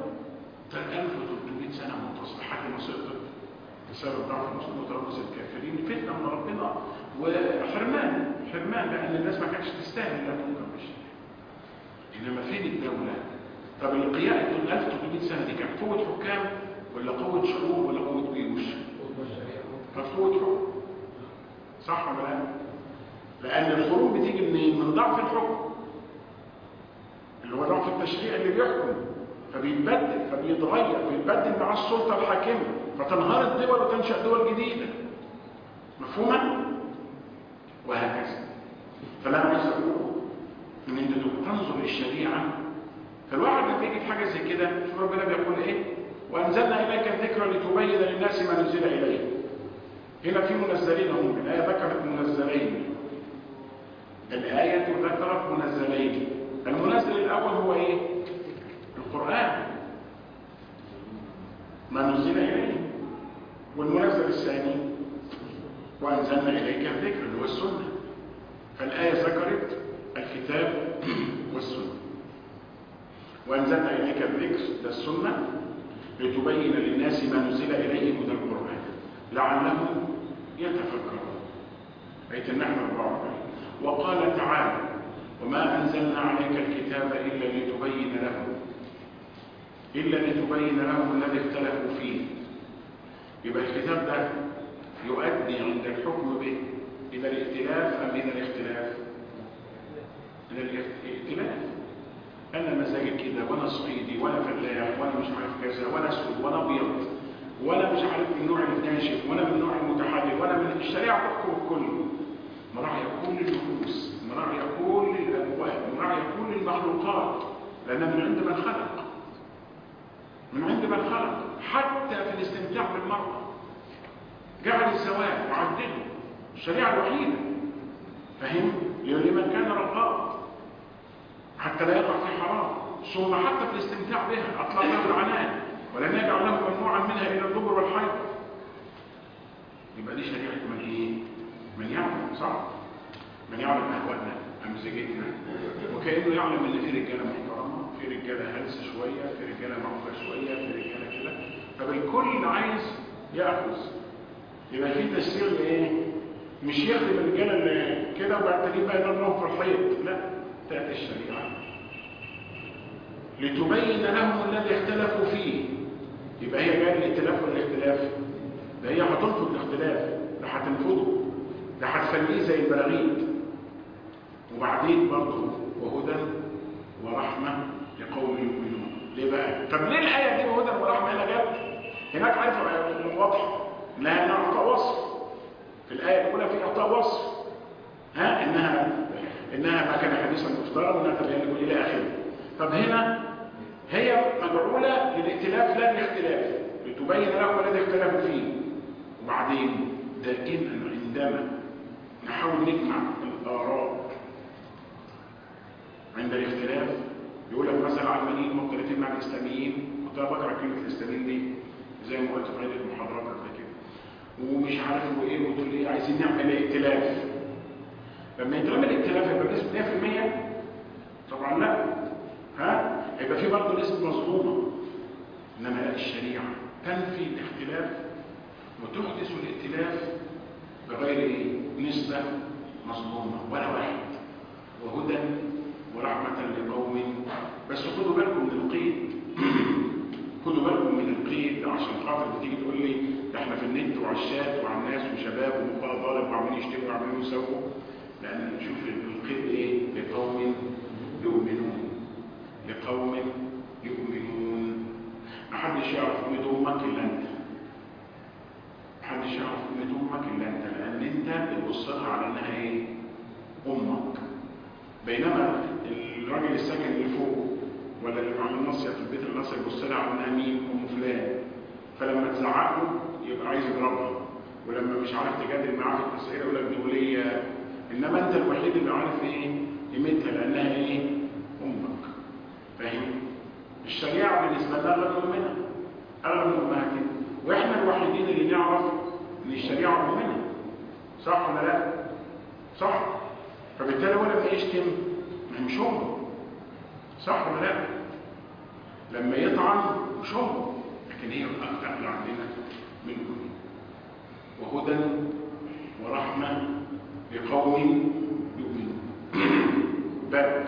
1300 سنه منتصف لحد ما سقطت بسبب ضعف المسلمين وتربص الكافرين فتنه من ربنا وحرمان حرمان لان الناس ما كانتش تستاهل انها تنكر بالشريعه انما فين الدوله؟ طب القيادة دول 1300 سنة دي كانت قوة حكام ولا قوة شعوب ولا قوة جيوش؟ كانت قوة حكم صح ولا لا؟ لأن الحروب بتيجي منين؟ من ضعف الحكم اللي هو ضعف التشريع اللي بيحكم فبيتبدل فبيتغير بيتبدل مع السلطة الحاكمة فتنهار الدول وتنشأ دول جديدة مفهوما؟ وهكذا فلا عايز أقول إن أنت تنظر للشريعة فالواحد لما يجي في حاجه زي كده شوف ربنا بيقول ايه وانزلنا اليك الذكر لتبين للناس ما نزل اليه هنا في منزلين هم الايه ذكرت منزلين الايه ذكرت منزلين المنزل الاول هو ايه القران ما نزل اليه والمنزل الثاني وانزلنا اليك الذكر اللي هو السنه فالايه ذكرت الكتاب والسنه وأنزلنا إليك الذكر ده السنة لتبين للناس ما نزل إليهم من القرآن لعلهم يتفكرون آية النحل 44 وقال تعالى وما أنزلنا عليك الكتاب إلا لتبين لهم إلا لتبين لهم الذي اختلفوا فيه يبقى الكتاب ده يؤدي عند الحكم به إلى الائتلاف أم إلى الاختلاف؟ إلى الائتلاف انا مزاجي كده وانا صعيدي وانا فلاح وانا مش عارف كذا وانا اسود وانا ابيض وانا مش عارف من النوع الناشف وانا من النوع المتحرك وانا من الشريعه تحكم الكل مراعي كل النفوس مراعي كل الاموال مراعي كل المخلوقات لانها من عند من خلق من عند من خلق حتى في الاستمتاع بالمرأة جعل الزواج وعدله الشريعة الوحيدة فهم لمن كان رغاب حتى لا يقع في حرام ثم حتى في الاستمتاع بها اطلق له العنان ولم يجعل له ممنوعا منها الى الدبر والحيض يبقى دي شريعه من ايه من يعلم صح من يعلم اهوالنا امزجتنا وكانه يعلم ان في رجاله محترمه في رجاله هلسه شويه في رجاله معروفه شويه في رجاله كده فبالكل عايز ياخذ يبقى في تسيير لايه مش يخدم الرجاله اللي كده وبعد كده بقى يضربهم في الحيط لا تأتي الشريعة لتبين لهم الذي اختلفوا فيه يبقى هي جايه الائتلاف والاختلاف ده هي هتنفض الاختلاف ده هتنفضه ده هتخليه زي البراغيث وبعدين برضه وهدى ورحمة لقوم يؤمنون ليه بقى؟ طب ليه الآية دي وهدى ورحمة هنا جت؟ هناك عارف واضح انها اعطاء وصف في الآية الأولى في اعطاء وصف ها انها انها ما كان حديثا مفترض وانها تبين لكم الى اخره طب هنا هي مجعوله للائتلاف لا للاختلاف لتبين لهم الذي اختلفوا فيه وبعدين دائما عندما نحاول نجمع الاراء عند الاختلاف يقول لك مثلا علمانيين مختلفين مع الاسلاميين كنت انا بقرا كلمه الاسلاميين دي زي ما قلت في عده محاضرات قبل كده ومش عارف وايه وتقول لي عايزين نعمل ائتلاف لما يتعمل ائتلاف يبقى بنسبه 100% طبعا لا ها هيبقى في برضه نسبه مظلومه انما لا الشريعه تنفي الاختلاف وتحدث الائتلاف بغير ايه نسبه مظلومه ولا واحد وهدى ورحمه لقوم بس خدوا بالكم من القيد خدوا بالكم من القيد عشان خاطر بتيجي تقول لي ده احنا في النت وعلى الشات وعلى الناس وشباب ومقال ضارب وعمالين يشتموا وعمالين يسووا لان نشوف القيد ايه لقوم يؤمنون لقوم يؤمنون محدش يعرف قيمة امك الا انت محدش يعرف قيمة امك الا انت لان انت بتبص لها على انها ايه امك بينما الراجل الساكن اللي فوق ولا اللي عامل نصية في البيت النصية يبص لها على انها مين ام فلان فلما تزعق له يبقى عايز يضربها ولما مش عارف تجادل معاه في التسعير يقول لك دي وليه انما انت الوحيد اللي عارف ايه قيمتها لانها ايه امك فاهم الشريعه بالنسبه لنا اغلب منها اغلب امها كده واحنا الوحيدين اللي نعرف ان الشريعه امنا صح ولا لا صح فبالتالي هو لما يشتم ما مش امه صح ولا لا لما يطعن مش امه لكن هي اكثر عندنا منكم وهدى ورحمه لقوم يؤمنون باب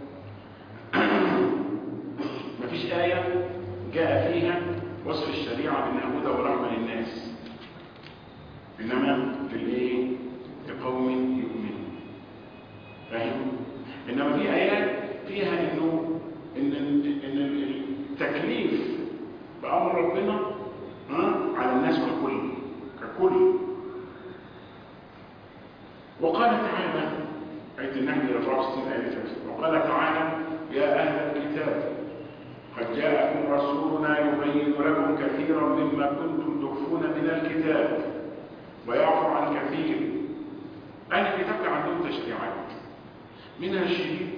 مفيش آية جاء فيها وصف الشريعة بأنها هدى ورحمة للناس إنما للإيه؟ لقوم يؤمنون فاهم؟ إنما في آيات فيها إنه إن إن التكليف بأمر ربنا ها على الناس ككل ككل وقال تعالى آية النحل 64 آية وقال تعالى يا أهل الكتاب قد جاءكم رسولنا يبين لكم كثيرا مما كنتم تخفون من الكتاب ويعفو عن كثير أهل الكتاب كان عندهم تشريعات منها الشديد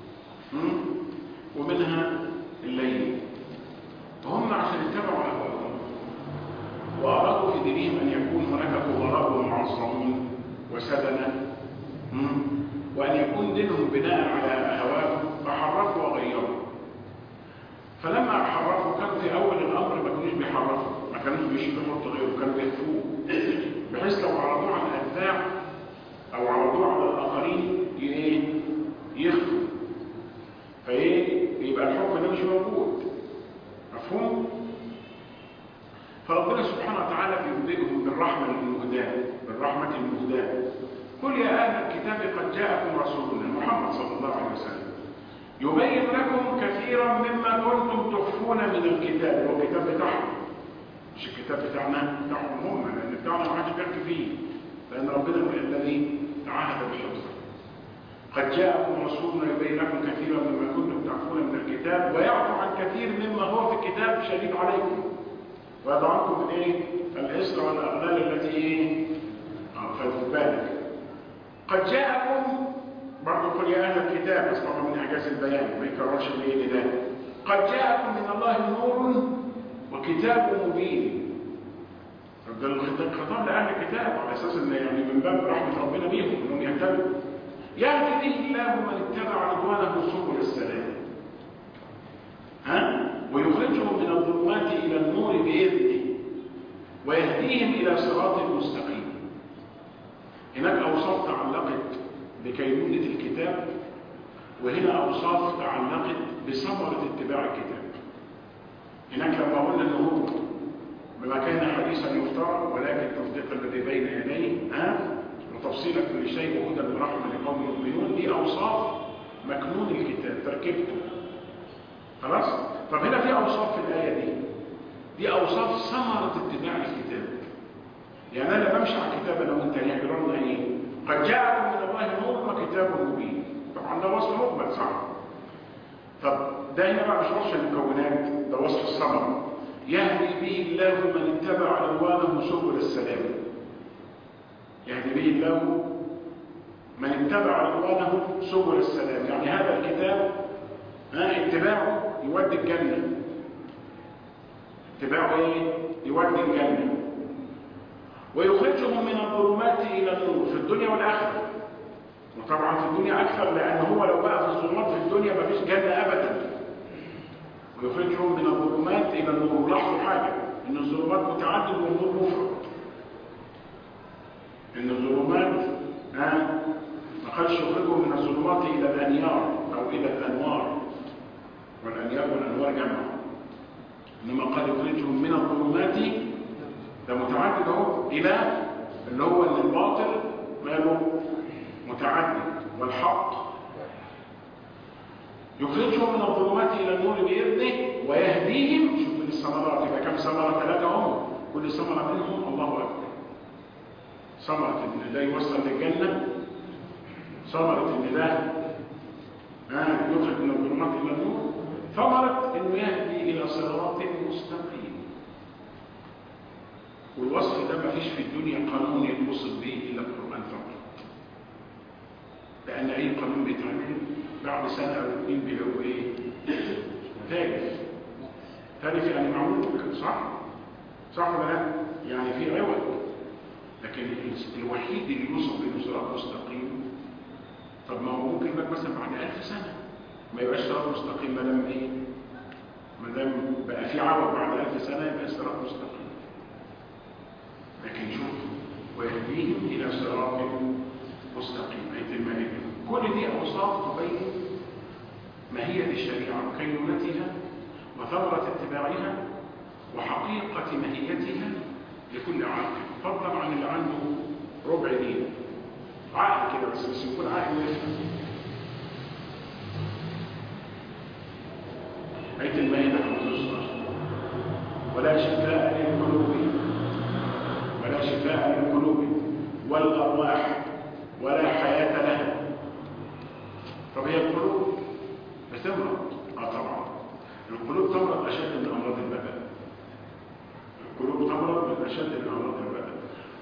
ومنها الليل وهم عشان اتبعوا أهواءهم وأرادوا في دينهم أن يكون هناك كبراء ومعصمون وسدنا وأن يكون دينهم بناء على هواهم فحرفوا وغيروا فلما حرفوا كانوا في أول الأمر ما كانوش بيحرفوا ما كانوش بيشيلوا حط غيره كانوا بيخفوه بحيث لو عرضوه على الأتباع أو عرضوه على الآخرين إيه يخفوا فإيه يبقى الحكم ده مش موجود مفهوم؟ فربنا سبحانه وتعالى بينبئهم بالرحمة المهداة بالرحمة المهداة قل يا أهل الكتاب قد جاءكم رسولنا محمد صلى الله عليه وسلم يبين لكم كثيرا مما كنتم تخفون من الكتاب هو الكتاب بتاعهم مش الكتاب بتاعنا بتاعهم هم لأن بتاعنا ما حدش بيحكي فيه لأن ربنا هو الذي تعهد بحفظه قد جاءكم رسولنا يبين لكم كثيرا مما كنتم تعرفون من الكتاب ويعفو عن كثير مما هو في الكتاب شديد عليكم ويضع عنكم الايه الاسر والاغلال التي ايه خلف بالك قد جاءكم برضه قل يا اهل الكتاب اسمعوا من اعجاز البيان ما يكررش الايه ده قد جاءكم من الله نور وكتاب مبين ده الخطاب لاهل الكتاب على اساس ان يعني من باب رحمه ربنا بيهم انهم يهتدوا يهدي به الله من اتبع رضوانه سبل السلام ها ويخرجهم من الظلمات الى النور باذنه ويهديهم الى صراط مستقيم هناك اوصاف تعلقت بكينونه الكتاب وهنا اوصاف تعلقت بثمره اتباع الكتاب هناك لما قلنا انه هو بما كان حديثا يفترى ولكن تصديق الذي بين يديه ها وتفصيل كل شيء وهدى ورحمه لقوم يؤمنون دي اوصاف مكنون الكتاب تركيبته خلاص طب هنا في اوصاف في الايه دي دي اوصاف ثمره اتباع الكتاب يعني انا بمشي على الكتاب انا وانت يعبرنا ايه قد جاءكم من الله نور وكتاب مبين طبعا ده وصف مقبل صح طب ده هنا بقى مش وصف المكونات ده وصف الثمره يهدي به الله من اتبع رضوانه سبل السلام يهدي به الله من اتبع رضوانه سبل السلام يعني هذا الكتاب ها اتباعه يودي الجنة اتباعه ايه يودي الجنة ويخرجهم من الظلمات الى النور في الدنيا والاخره وطبعا في الدنيا اكثر لان هو لو بقى في الظلمات في الدنيا مفيش جنة ابدا ويخرجهم من الظلمات الى النور لاحظوا حاجة ان الظلمات متعدد والنور مفرد ان الظلمات ها ما قالش يخرجهم من الظلمات الى الانيار او الى الانوار والانيار والانوار جمع انما قال يخرجهم من الظلمات ده متعدد اهو الى اللي هو ان الباطل ماله متعدد والحق يخرجهم من الظلمات الى النور باذنه ويهديهم شوف من الثمرات يبقى كم ثمره ثلاثه هم كل ثمره منهم الله اكبر ثمره ان ده يوصل للجنه ثمره ان ده ها يخرج من الظلمات الى النور ثمره انه يهدي الى صراط مستقيم والوصف ده ما فيش في الدنيا قانون يتوصل به الا القران فقط لان اي قانون بيتعمل بعد سنه او اثنين بيلاقوا ايه تالف تالف يعني معمول صح صح ولا لا يعني في عوض لكن الوحيد اللي يوصل بانه صراط مستقيم طب ما هو ممكن لك مثلا بعد ألف سنه ما يبقاش صراط مستقيم ما دام ايه ما دام بقى في عوض بعد ألف سنه يبقى صراط مستقيم لكن شوف ويهديهم الى صراط مستقيم ايه المائده كل دي اوصاف تبين ماهيه الشريعه وكينونتها وثمره اتباعها وحقيقه ماهيتها لكل عاقل فضلا عن اللي عنده ربع دين عاقل كده بس بس يكون عاقل ويفهم آية المائدة 15 ولا شفاء للقلوب ولا شفاء للقلوب والأرواح ولا حياة لها طب هي القلوب بتمرض اه طبعا القلوب تمرض أشد من أمراض البدن القلوب تمرض من أشد من أمراض البدن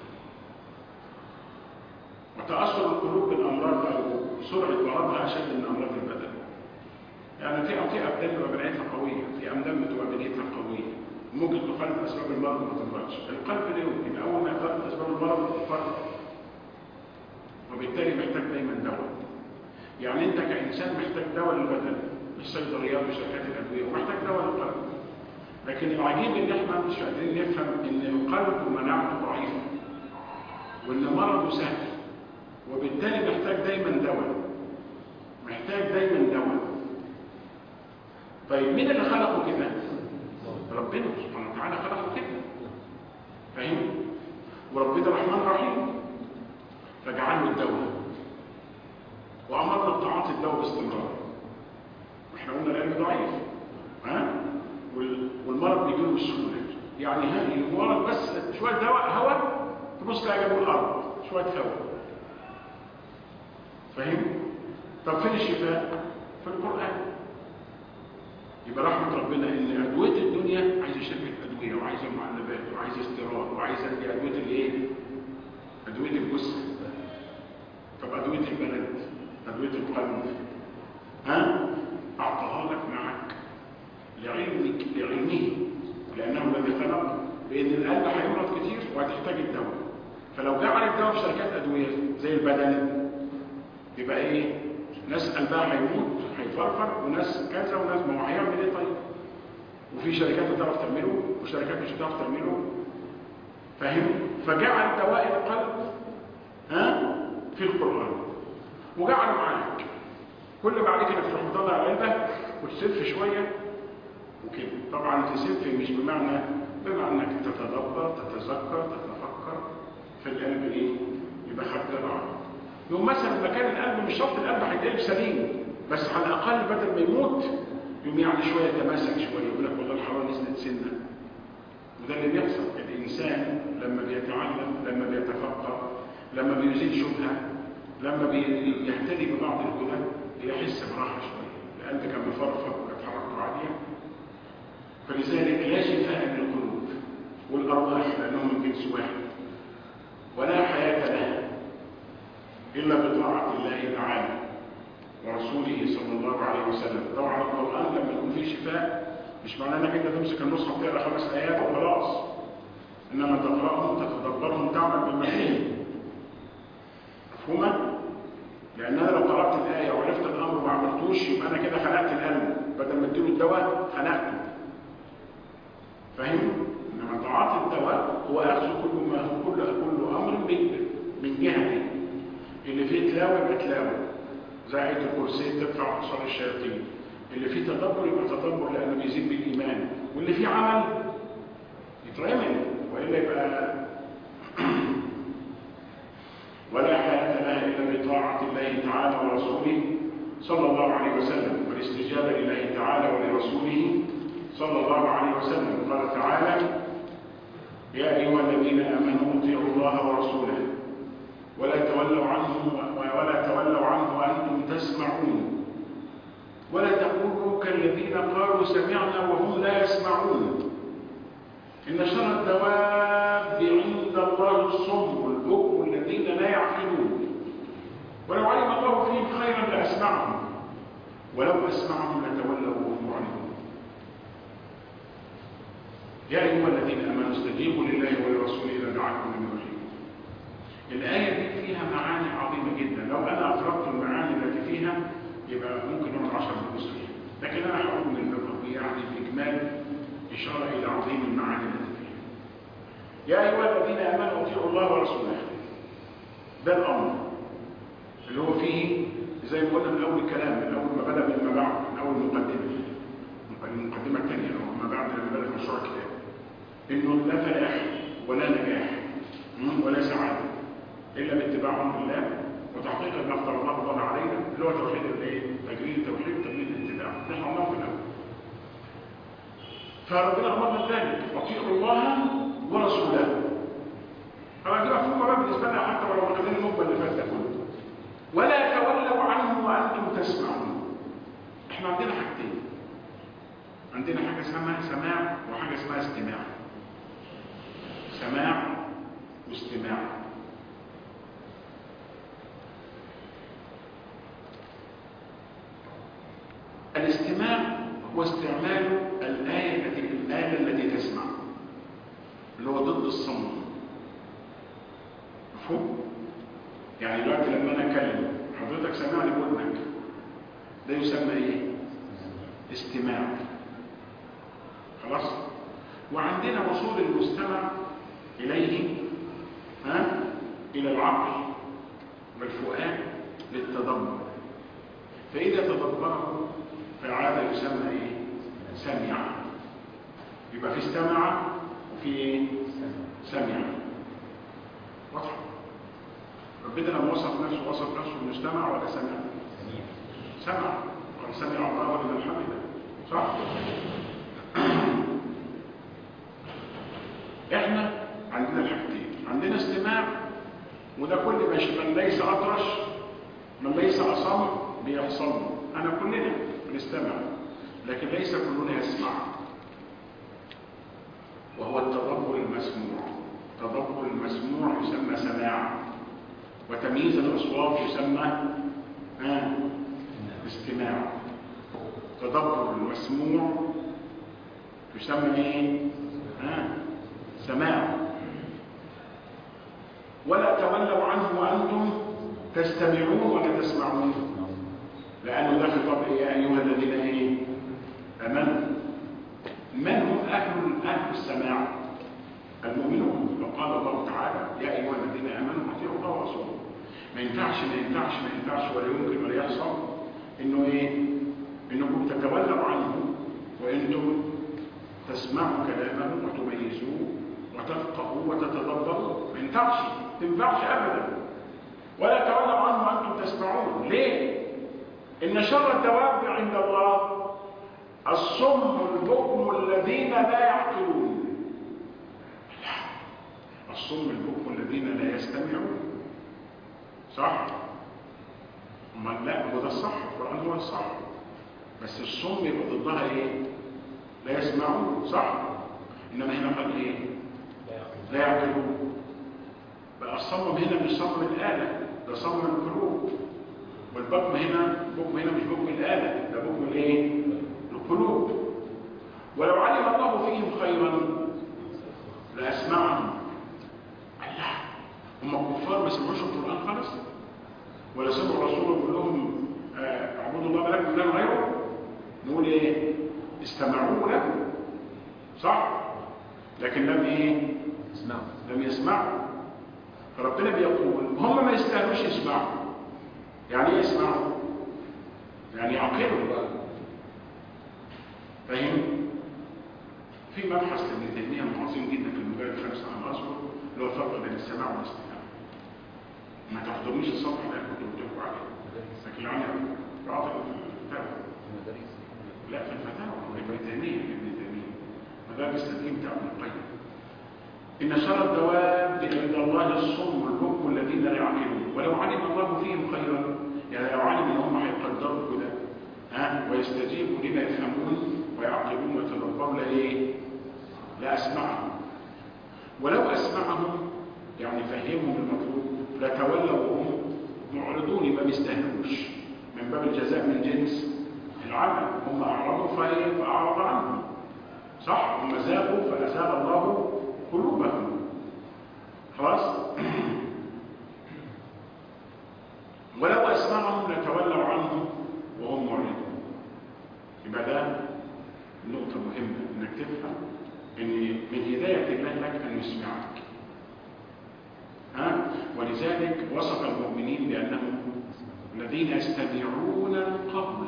وتأثر القلوب بالأمراض أو سرعة مرضها أشد من أمراض البدن يعني في في أبدان بتبقى بنيتها قوية في أمدان بتبقى بنيتها قوية ممكن تخالف أسباب المرض ما تمرضش القلب له يبقى أول ما يخالف أسباب المرض فرق وبالتالي محتاج دايما دواء يعني أنت كإنسان محتاج دواء للبدن الصيدليات وشركات الأدوية ومحتاج دواء للقلب لكن العجيب ان احنا مش قادرين نفهم ان القلب مناعته ضعيفه وان مرضه سهل وبالتالي محتاج دايما دواء محتاج دايما دواء طيب مين اللي خلقه كده ربنا سبحانه وتعالى خلقه كده فاهم وربنا رحمن رحيم فجعل له الدواء وامرنا بطاعات الدواء باستمرار احنا قلنا العلم ضعيف ها والمرض بيجي له بسهوله يعني هذه المرض بس شويه دواء هواء تبص تلاقي جنبه الارض شويه هواء فاهم طب فين الشفاء في القران يبقى رحمه ربنا ان ادويه الدنيا عايزه شركه ادويه وعايزه معلبات وعايزه استيراد وعايزه ادي ادويه الايه ادويه الجسم طب ادويه البلد ادويه القلب ها اعطاها لك معك لعلمك لعلمه لأنه الذي خلق بأن القلب هيمرض كتير وهتحتاج الدواء فلو جعل الدواء في شركات أدوية زي البدن يبقى إيه؟ ناس قلبها هيموت هيفرفر وناس كذا وناس ما هو هيعمل إيه طيب؟ وفي شركات بتعرف تعمله وشركات مش بتعرف تعمله فاهم؟ فجعل دواء القلب ها في القرآن وجعله معاك كل ما عليك انك تروح مطلع علبه وتسف شويه وكده طبعا تسف مش بمعنى بمعنى انك تتدبر تتذكر تتفكر في القلب ايه يبقى خد جرعه يوم مثلا مكان القلب مش شرط القلب هيتقلب سليم بس على الاقل بدل ما يموت يوم يعني شويه يتماسك شويه يقول لك والله الحراره نزلت سنه وده اللي بيحصل الانسان لما بيتعلم لما بيتفكر لما بيزيد شبهه لما بيهتدي ببعض الهدى بيحس براحه شويه القلب كان مفرفر وكانت حركته عاليه فلذلك لا شفاء للقلوب والارواح لانهم من جنس واحد ولا حياه لها الا بطاعه الله تعالى ورسوله صلى الله عليه وسلم طبعا القرآن لما يكون فيه شفاء مش معناه انك انت تمسك المصحف تقرا خمس ايات وخلاص انما تقراهم تتدبرهم تعمل بما فيه مفهومه لان انا لو قرات الايه وعرفت الامر وما عملتوش يبقى انا كده خلقت القلب بدل ما اديله الدواء خلقته فاهم انما طاعات الدواء هو اخذ كل ما هو كل كل امر من من جهته اللي فيه تلاوه يبقى تلاوه زي آية الكرسي تدفع أبصار الشياطين اللي فيه تدبر يبقى تدبر لأنه بيزيد بالإيمان واللي فيه عمل يتعمل وإلا يبقى ولا حياة لها إلا بطاعة الله تعالى ورسوله صلى الله عليه وسلم والاستجابة لله تعالى ولرسوله صلى الله عليه وسلم قال تعالى يا أيها الذين آمنوا اطيعوا الله ورسوله ولا تولوا عنه ولا تولوا عنه وأنتم تسمعون ولا تقولوا كالذين قالوا سمعنا وهم لا يسمعون إن شر الدواب عند الله الصم والبكم الذين لا يعقلون ولو علم الله فيهم خيرا لأسمعهم ولو أسمعهم لتولوا وهم معرضون يا أيها الذين آمنوا استجيبوا لله ولرسوله إذا دعاكم لما يحييكم الآية دي فيها معاني عظيمة جدا لو أنا أفرقت المعاني التي فيها يبقى ممكن نقعد 10 دروس فيها لكن أنا هقول من النقطة يعني في إجمال إشارة إلى عظيم المعاني التي فيها يا أيها الذين آمنوا أطيعوا الله ورسوله ده الأمر اللي هو فيه زي ما قلنا من أول الكلام من أول ما بدأ من ما بعد من أول مقدمة المقدمة الثانية أو ما بعد لما بدأ مشروع الكتاب إنه لا فلاح ولا نجاح ولا سعادة إلا باتباعهم لله وتحقيق ما افترضه الله علينا اللي هو توحيد الايه؟ تجريد التوحيد وتجريد الاتباع نحن قلناه في الأول فربنا أمرنا ذلك أطيعوا الله ورسوله طبعا دي مفهومة بقى بالنسبة لنا حتى ولو واخدين المقبل اللي فات ده كله ولا تولوا عنه وأنتم تسمعون احنا عندنا حاجتين عندنا حاجة اسمها سماع وحاجة اسمها استماع سماع واستماع الاستماع هو استعمال الآية التي الآلة التي تسمع اللي هو ضد الصمت مفهوم؟ يعني دلوقتي لما انا اتكلم حضرتك سمعني بودنك ده يسمى ايه؟ استماع خلاص؟ وعندنا وصول المستمع إليه ها؟ إلى العقل والفؤاد للتدبر فإذا تدبره فعاد يسمى إيه؟ سمع يبقى في استمع وفي إيه؟ سمع واضح ربنا لما وصف نفسه وصف نفسه انه استمع ولا سمع؟ سمع قال سمع الله لمن حمده صح؟ احنا عندنا الحاجتين عندنا استماع وده كل مش من ليس اطرش من ليس اصم بيحصل انا كلنا بنستمع لكن ليس كلنا يسمع وهو التدبر المسموع التدبر المسموع يسمى سماع وتمييز الاصوات يسمى آه استماع تدبر المسموع يسمى ايه آه سماع ولا تولوا عنه وأنتم تستمعون ولا تسمعون لأنه ده خطاب إيه يا أيها الذين إيه أمنوا من هم أهل أهل السماع المؤمنون وقال الله تعالى يا أيها الذين آمنوا أطيعوا الله ورسوله ما ينفعش ما ينفعش ما ينفعش ولا يمكن ولا يحصل إنه إيه إنكم تتولوا عنه وإنتم تسمعوا كلامه وتميزوه وتفقهوا وتتدبروا ما ينفعش ما ينفعش ابدا ولا تولوا عنه وانتم تسمعون ليه ان شر الدواب عند الله الصم البكم الذين لا يعقلون الصم البكم الذين لا يستمعون صح امال لا هو ده الصح القران هو الصح بس الصم يبقى ضدها ايه لا يسمعون صح انما هنا قال ايه لا يعقلون بقى الصمم هنا مش صمم الآلة ده صمم القلوب والبطن هنا البكم هنا مش بكم الآلة ده بكم الايه القلوب ولو علم الله فيهم خيرا لأسمعهم الله هم كفار ما سمعوش القرآن خالص ولا سمعوا الرسول يقول لهم آه، اعبدوا الله ما لكم من اله غيره نقول ايه استمعوا له صح لكن لم ايه اسمعوا لم يسمعوا فربنا بيقول هم ما يستاهلوش يسمعوا يعني ايه يسمعوا يعني يعقلوا فاهم في مبحث لابن تيميه عظيم جدا في المجال الخامس عن الاصفر اللي هو الفرق بين السماع والاستماع ما تحضرنيش الصفحه اللي انا كنت قلت لكم عليها لكن يعني بعض الكتاب المدارس لا في الفتاوى ابن تيميه ابن تيميه مدارس التدين بتاع ابن القيم ان شر الدواب عند الله الصم البكم الذين لا يعقلون ولو علم الله فيهم خيرا يعني لو علم ان هم هيقدروا كده ها ويستجيبوا لما يفهمون ويعقلون ويتدبرون لايه؟ لا اسمعهم ولو اسمعهم يعني فهمهم المطلوب لتولوا وهم معرضون يبقى ما يستاهلوش من باب الجزاء من جنس العمل هم اعرضوا فإيه؟ فاعرض عنهم صح هم زاغوا فازاغ الله قلوبهم خلاص ولو اسمعهم لتولوا عنه وهم معرضون يبقى ده نقطة مهمة انك تفهم ان من هداية الله لك ان يسمعك ها ولذلك وصف المؤمنين بانهم الذين يستمعون القول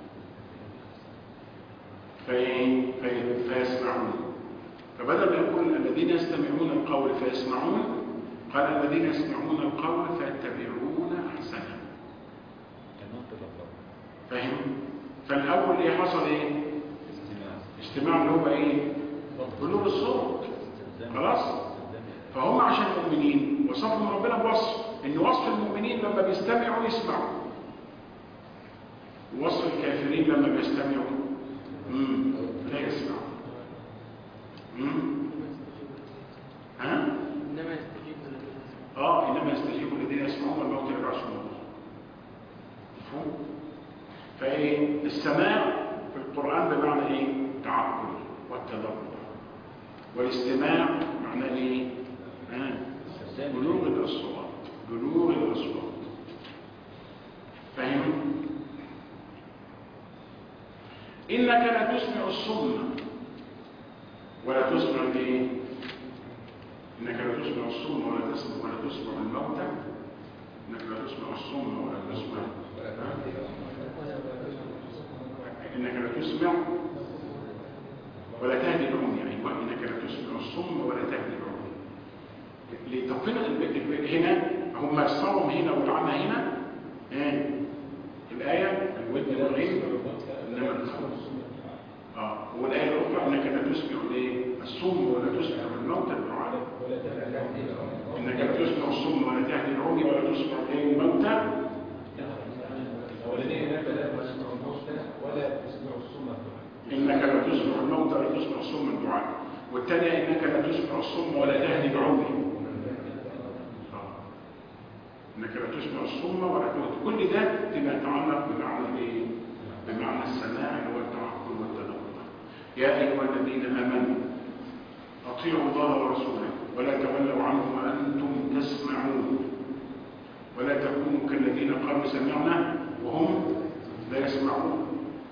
في في فيسمعون فبدل ما يقول الذين يستمعون القول فيسمعون قال الذين يسمعون القول فيتبعون احسنه المنطق الله فاهم فالاول ايه حصل ايه استماع استماع اللي هو ايه بلوغ الصوت خلاص فهم عشان مؤمنين وصفهم ربنا بوصف ان وصف المؤمنين لما بيستمعوا يسمعوا ووصف الكافرين لما بيستمعوا مم. لا يسمعوا مم. ها إنما يستجيب الذين اه انما يستجيب الذين يسمعون والموت يبعثون مفهوم فايه السماع في القران بمعنى ايه تعقل والتدبر والاستماع معناه ايه آه. بلوغ الاصوات بلوغ الاصوات فاهم انك لا تسمع الصم ولا تسمع الايه انك لا تسمع الصم ولا تسمع ولا تسمع الموتى انك لا تسمع الصم ولا تسمع انك لا تسمع ولا تهدي العمي ايوه انك لا تسمع الصم ولا تهدي العمي لتقنع هنا هم الصوم هنا والعمى هنا ايه الايه الودن والعين انما الخمس اه والايه الاخرى انك لا تسمع الايه الصم ولا تسمع الموتى الدعاء انك لا تسمع الصم ولا تهدي العمي ولا تسمع الايه الموتى الأولانية هناك لا تسمع الموتى ولا تسمع الصم الدعاء انك لا تسمع الموتى ولا تسمع الصم الدعاء والثانيه انك لا تسمع الصم ولا تهدي العمي آه. انك لا تسمع الصم ولا تهدي كل ده فيما يتعلق بمعنى الايه بمعنى السماع اللي هو التعقل والتدبر يا ايها الذين امنوا اطيعوا الله ورسوله ولا تولوا عنه وانتم تسمعون ولا تكونوا كالذين قالوا سمعنا وهم لا يسمعون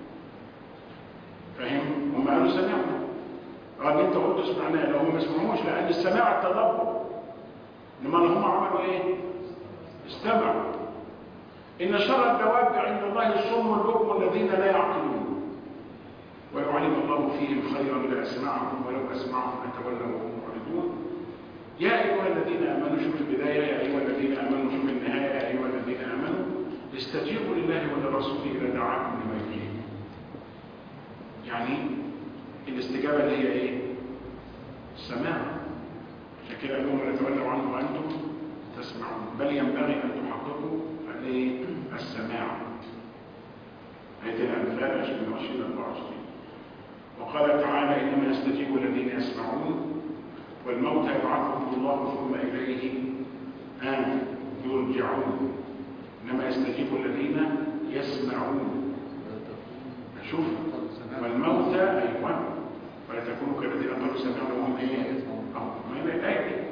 فاهم هم قالوا سمعنا قال انت قلت سمعناه لو هم ما سمعوش لان السماع التدبر انما لو هم عملوا ايه استمعوا ان شر الدواب عند الله الصم البكم الذين لا يعقلون ولو علم الله فيهم خيرا لاسمعهم ولو اسمعهم لتولوا وهم معرضون يا ايها الذين امنوا شوف البدايه يا ايها الذين امنوا شوف النهايه يا ايها الذين امنوا استجيبوا لله وللرسول اذا دعاكم لما يحييكم يعني الاستجابه اللي هي ايه السماع عشان كده قال لهم لا تولوا عنه وانتم تسمعون بل ينبغي ان تحققوا الايه السماع آية الأنفال 22 24 وقال تعالى إنما يستجيب الذين يسمعون والموتى يبعثهم الله ثم إليه آه يرجعون إنما يستجيب الذين يسمعون شوف والموتى أيضا ولا تكونوا كالذين قالوا سمعنا وهم ايه أهو ما هي الآية دي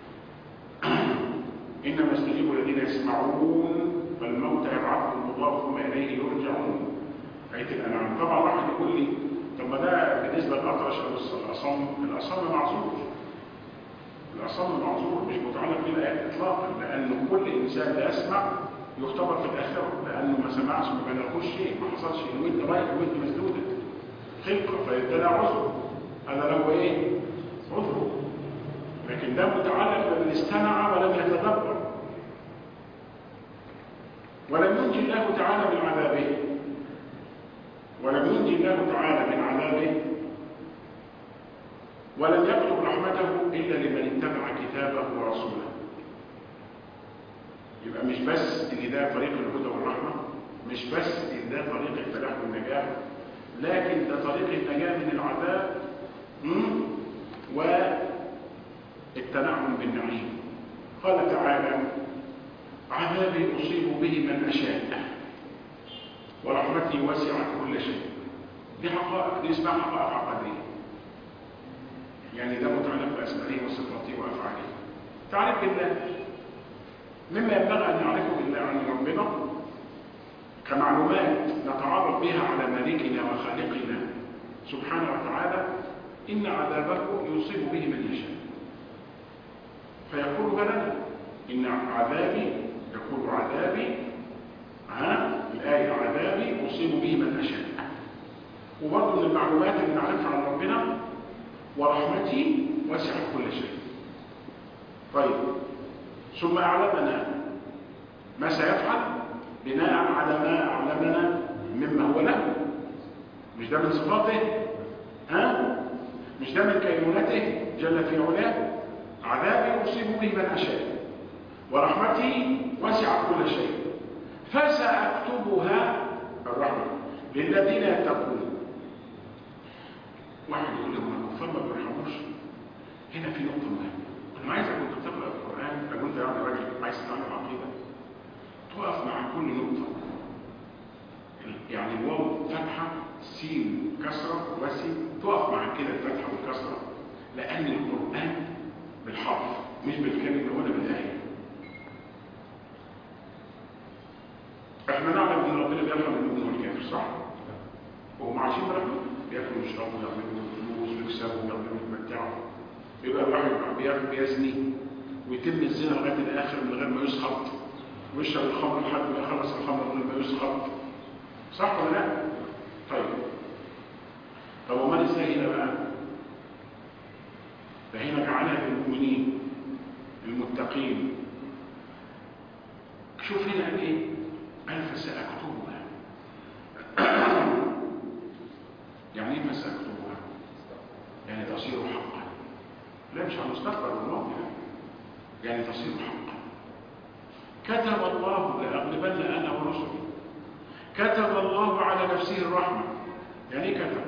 إنما يستجيب الذين يسمعون فالموتى يبعثهم الله ثم إليه يرجعون آية الأنعام طبعا واحد يقول لي طب ما ده بالنسبة للأطرش أو الأصم الأصم معذور الأصم معذور مش متعلق بالآيات إطلاقا لأن كل إنسان لا يسمع يختبر في الآخرة لأنه ما سمعش ما بلغوش شيء ما حصلش الود رايح الود مسدودة خلقة فيبتدى عذر هذا له إيه؟ عذره لكن ده متعلق بمن استمع ولم يتدبر ولم ينجي الله تعالى من عذابه ولم ينجي الله تعالى من عذابه ولم يكتب رحمته إلا لمن اتبع كتابه ورسوله يبقى مش بس ان ده طريق الهدى والرحمة مش بس ان ده طريق الفلاح والنجاح لكن ده طريق النجاة من العذاب والتنعم بالنعيم قال تعالى عذابي أصيب به من أشاء ورحمتي وسعت كل شيء دي حقائق دي اسمها حقائق عقدية يعني ده متعلق بأسمائه وصفاته وأفعاله تعرف بالله مما ينبغي أن نعرفه بالله عن ربنا كمعلومات نتعرف بها على مالكنا وخالقنا سبحانه وتعالى إن عذابه يصيب به من يشاء فيقول لنا إن عذابي يقول عذابي ها الآية عذابي أصيب به من أشاء وبرضه من المعلومات اللي نعرفها عن ربنا ورحمتي وسعت كل شيء طيب ثم أعلمنا ما سيفعل بناء على ما أعلمنا مما هو له مش ده من صفاته ها مش ده من كينونته جل في علاه عذابي أصيب به من أشاء ورحمتي وسعت كل شيء فسأكتبها الرحمة للذين يتقون واحد يقول لهم الكفار ما بيرحموش هنا في نقطة مهمة أنا عايزك كنت بتقرأ القرآن لو أنت يعني راجل عايز تتعلم عقيدة تقف مع كل نقطة يعني الواو فتحة سين كسرة وسين تقف مع كده الفتحة والكسرة لأن القرآن بالحرف مش بالكلمة ولا بالآية احنا نعلم ان ربنا بيرحم المؤمن والكافر صح؟ وهم عايشين برحمة بياكلوا ويشربوا ويعملوا فلوس ويكسبوا ويعملوا يتمتعوا يبقى الواحد بياكل بيزني ويتم الزنا لغايه الاخر من غير ما يسخط ويشرب الخمر لحد ما يخلص الخمر من غير ما يسخط صح ولا لا؟ طيب طب امال ازاي هنا بقى؟ فهنا جعلها للمؤمنين المتقين شوف هنا قال ايه؟ قال فسأكتبها يعني ايه فسأكتبها؟ يعني تصير حقا لا مش على المستقبل والله يعني يعني تصير حقا كتب الله لأغلبن أنا ورسلي كتب الله على نفسه الرحمة يعني ايه كتب؟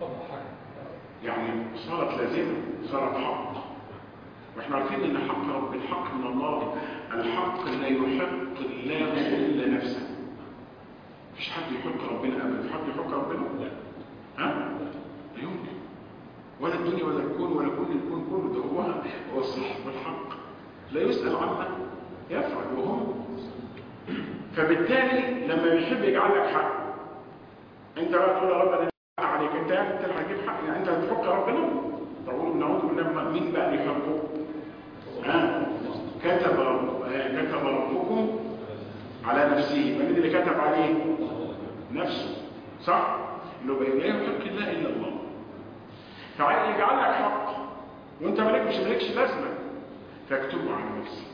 يعني صارت لازمة صارت حق واحنا عارفين ان حق رب الحق من الله الحق لا يحق الله الا نفسه مفيش حد يحق ربنا ابدا حد يحق ربنا لا ها لا يمكن ولا الدنيا ولا الكون ولا كل الكون كله ده هو هو صاحب الحق لا يسأل عما يفعل وهم فبالتالي لما بيحب يجعل لك حق انت بقى تقول يا رب انا عليك انت انت اللي هتجيب حق يعني انت هتحق ربنا تقول نعوذ بالله مين بقى اللي يحقه ها كتب رب كتب ربكم على نفسه فمين اللي كتب عليه نفسه صح انه لا يحق الله الا الله فعايز يجعل لك حق وانت مالك مش مالكش لازمه فاكتبه على نفسه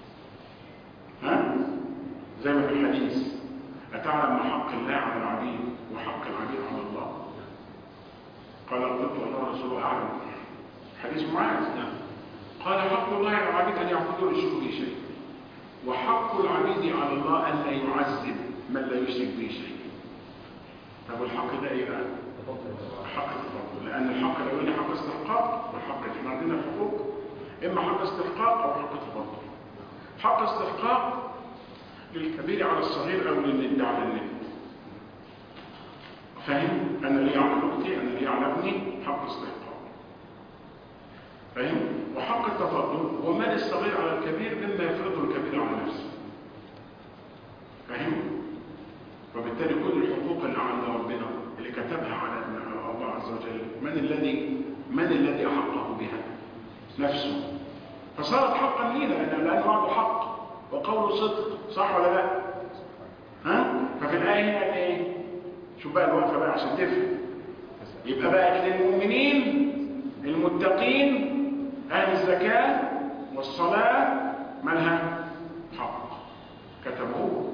ها زي ما في الحديث أتعلم ما حق الله على العبيد وحق العبيد على الله قال قلت والله رسول أعلم حديث معاذ قال حق الله على العبيد أن يعبدوا يشركوا شيء وحق العبيد على الله أن لا يعذب من لا يشرك به شيء طب الحق ده ايه بقى؟ حق التفضل لأن الحق لو قلنا حق استحقاق والحق احنا عندنا حقوق إما حق استحقاق أو حق تفضل حق استحقاق للكبير على الصغير أو للند على الند فاهم انا لي على اختي انا لي على ابني حق استحقاق فاهم وحق التفضل هو مال الصغير على الكبير مما يفرضه الكبير على نفسه فاهم وبالتالي كل الحقوق اللي عند ربنا اللي كتبها على الله عز وجل من الذي من الذي احقه بها نفسه فصارت حقا لينا لان لانه عنده حق وقوله صدق صح ولا لا ها ففي الايه هنا ايه شوف بقى الوقفه بقى عشان تفهم يبقى بقت للمؤمنين المتقين اهل الزكاه والصلاه مالها حق كتبوه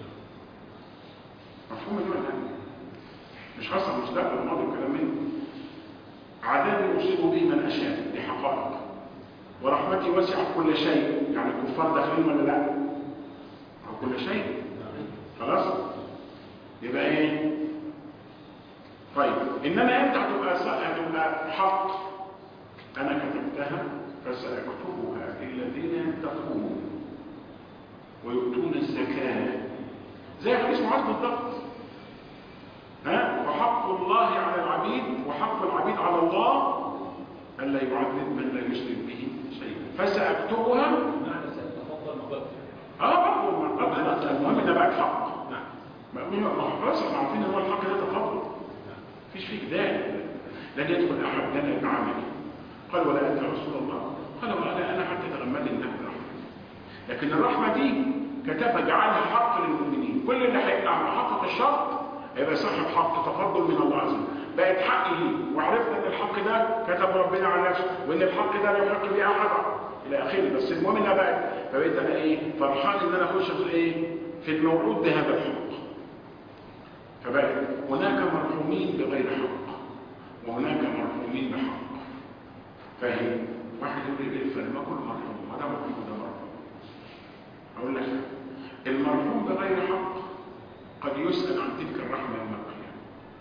مفهوم دول الآن مش خاصة المستقبل الماضي والكلام منه عذابي أصيب به من أشاء دي حقائق ورحمتي وسعت كل شيء يعني الكفار داخلين ولا لا؟ أو كل شيء خلاص؟ يبقى إيه؟ طيب إنما إمتى هتبقى هتبقى حق؟ أنا كتبتها فسأكتبها للذين يتقون ويؤتون الزكاة زي حديث معاذ بالضبط ها وحق الله على العبيد وحق العبيد على الله الا يعذب من لا يشرك به شيئا فساكتبها معنى سأتفضل مقابل اه برضه ما قبل المهم ده بقى حق نعم ما هو خلاص احنا عارفين ان هو الحق ده تفضل مفيش فيه جدال لن يدخل احد لنا بعمله قال ولا انت يا رسول الله قال ولا انا حتى تغمدني الله برحمته لكن الرحمه دي كتبها جعلها حق للمؤمنين كل اللي هيبقى محقق الشرط هيبقى صاحب حق تفضل من الله عز وجل بقت حق ليه وعرفنا ان الحق ده كتب ربنا على نفسه وان الحق ده لا يحق به احد الى اخره بس المهم انها بقت فبقيت انا ايه فرحان ان انا اخش في ايه في الموعود بهذا الحق فبقت هناك مرحومين بغير حق وهناك مرحومين بحق فاهم واحد يقول لي فلما كل مرحوم وده مرحوم وده مرحوم اقول لك المرحوم بغير حق قد يسأل عن تلك الرحمة يوم القيامة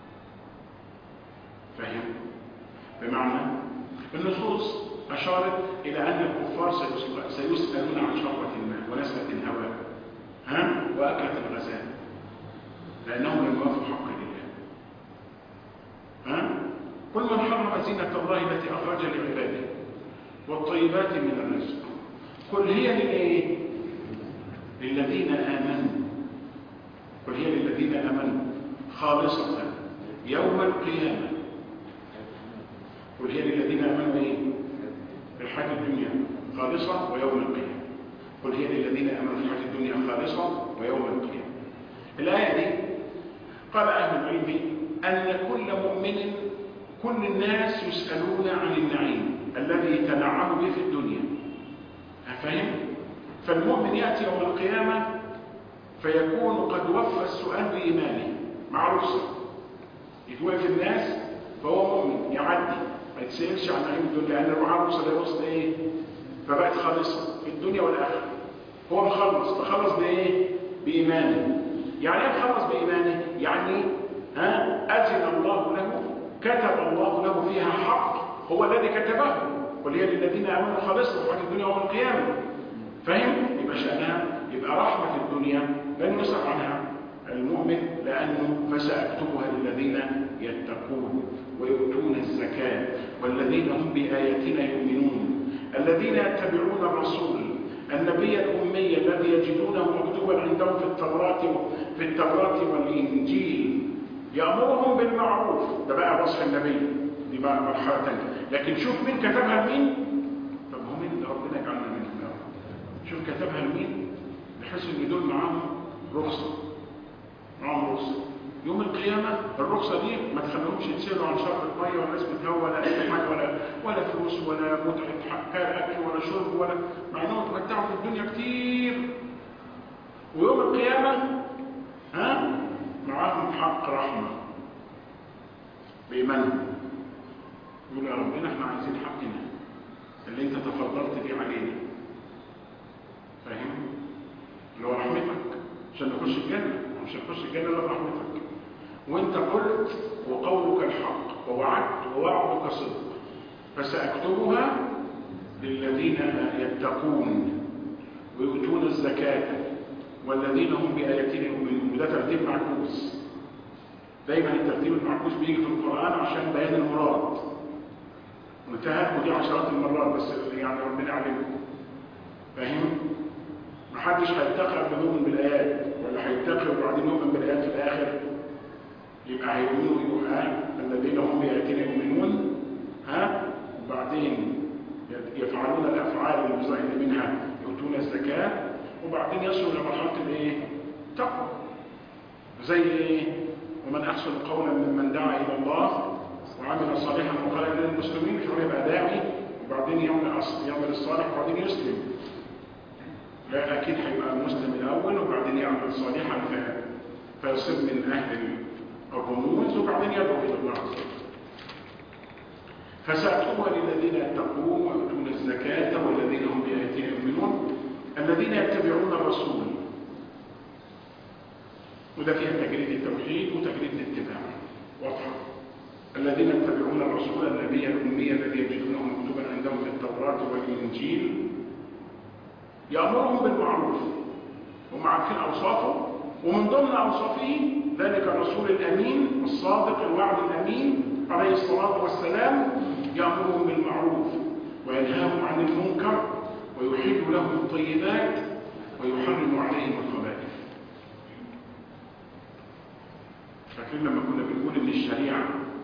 فاهم بمعنى النصوص أشارت إلى أن الكفار سيسألون عن شربة الماء ونسمة الهواء ها وأكلة الغزال لأنهم لم يوافقوا حق لله ها كل من حرم زينة الله التي أخرج لعباده والطيبات من الرزق كل هي للإيه؟ للذين آمنوا قل هي للذين امنوا خالصة يوم القيامة قل هي للذين امنوا ايه في الحياة الدنيا خالصة ويوم القيامة قل هي للذين امنوا في الحياة الدنيا خالصة ويوم القيامة الآية دي قال أهل العلم أن كل مؤمن كل الناس يسألون عن النعيم الذي تنعم به في الدنيا فاهم؟ فالمؤمن يأتي يوم القيامة فيكون قد وفى السؤال بإيمانه مع رخصة يتوقف الناس فهو مؤمن يعدي ما يتسألش عن نعيم الدنيا لأن معاه رخصة ده رخصة إيه؟ فبقت خالصة في الدنيا والآخرة هو مخلص فخلص بإيه؟ بإيمانه يعني إيه مخلص بإيمانه؟ يعني ها أذن الله له كتب الله له فيها حق هو الذي كتبه قل هي للذين آمنوا خالصة في الدنيا يوم القيامة فاهم؟ يبقى شأنها يبقى رحمة الدنيا لن يسأل عنها المؤمن لأنه فسأكتبها للذين يتقون ويؤتون الزكاة والذين هم بآياتنا يؤمنون الذين يتبعون الرسول النبي الأمي الذي يجدونه مكتوبا عندهم في التوراة في التوراة والإنجيل يأمرهم بالمعروف ده بقى وصف النبي دي بقى مرحلة ثانية لكن شوف مين كتبها لمين طب هو مين اللي ربنا يجعلنا منهم يا رب شوف كتبها لمين بحيث ان دول معاهم رخصة معاهم رخصة يوم القيامة الرخصة دي ما تخليهمش يتسألوا عن شرب المية ولا نسبة هواء ولا أي حاجة ولا ولا فلوس ولا متعة أكل ولا شرب ولا مع إنهم تمتعوا في الدنيا كتير ويوم القيامة ها معاهم حق رحمة بإيمانهم يقول يا ربنا احنا عايزين حقنا اللي انت تفضلت بيه علينا فاهم؟ اللي هو رحمتك عشان نخش الجنة مش هنخش الجنة الا برحمتك وانت قلت وقولك الحق ووعدت ووعدك صدق فسأكتبها للذين يتقون ويؤتون الزكاة والذين هم بآياتنا يؤمنون وده ترتيب معكوس دايما الترتيب المعكوس بيجي في القرآن عشان بيان المراد وانتهت ودي عشرات المرات بس يعني ربنا يعلمكم فاهم؟ محدش هيتقي قبل يؤمن بالآيات ولا هيتقي وبعدين يؤمن بالآيات في الآخر يبقى هيؤمنوا يقول ها الذين هم بآياتنا يؤمنون ها وبعدين يفعلون الأفعال المزعجة منها يؤتون الزكاة وبعدين يصلوا إلى مرحلة الإيه؟ التقوى زي إيه؟ ومن أحسن قولا ممن دعا إلى الله وعمل صالحا وقال إلى المسلمين مش هو يبقى داعي وبعدين يعمل يعمل الصالح وبعدين يسلم لا أكيد هيبقى المسلم الأول وبعدين يعمل صالحا فيصير من أهل الرموز وبعدين يدعو إلى الله عز وجل فسأكتبها للذين يتقون ويؤتون الزكاة والذين هم بآياتنا يؤمنون الذين يتبعون الرسول وده فيها تجريد التوحيد وتجريد الاتباع واضحة الذين يتبعون الرسول النبي الأمي الذي يجدونه مكتوبا عندهم في التوراة والإنجيل يأمرهم بالمعروف هم عارفين أوصافه ومن ضمن أوصافه ذلك الرسول الأمين الصادق الوعد الأمين عليه الصلاة والسلام يأمرهم بالمعروف وينهاهم عن المنكر ويحل لهم الطيبات ويحرم عليهم الخبائث فاكرين لما كنا بنقول ان الشريعه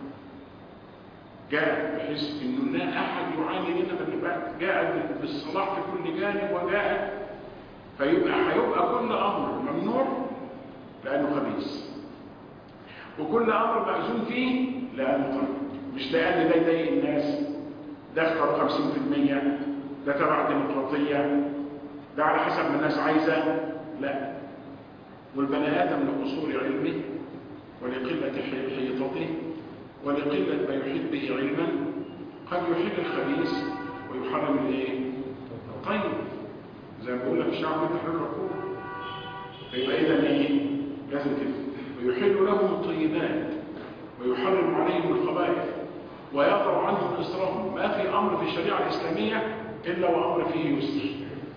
جاءت بحيث انه لا احد يعاني منها بل جاءت بالصلاح في كل جانب وجاءت فيبقى هيبقى كل امر ممنوع لانه خبيث وكل امر مأذون فيه لانه طيب مش لان ده يضايق الناس ده اختار 50% ده تبع الديمقراطيه ده على حسب ما الناس عايزه لا والبني ادم لقصور علمه ولقله حيطته ولقله ما يحيط به علما قد يحل الخبيث ويحرم الايه الطيب زي ما بقول لك الشعب تحرر الركوب فيبقى اذا ايه لازم كده ويحل لهم الطيبات ويحرم عليهم الخبائث ويضع عنهم إصرهم ما في أمر في الشريعة الإسلامية إلا وأمر فيه يسر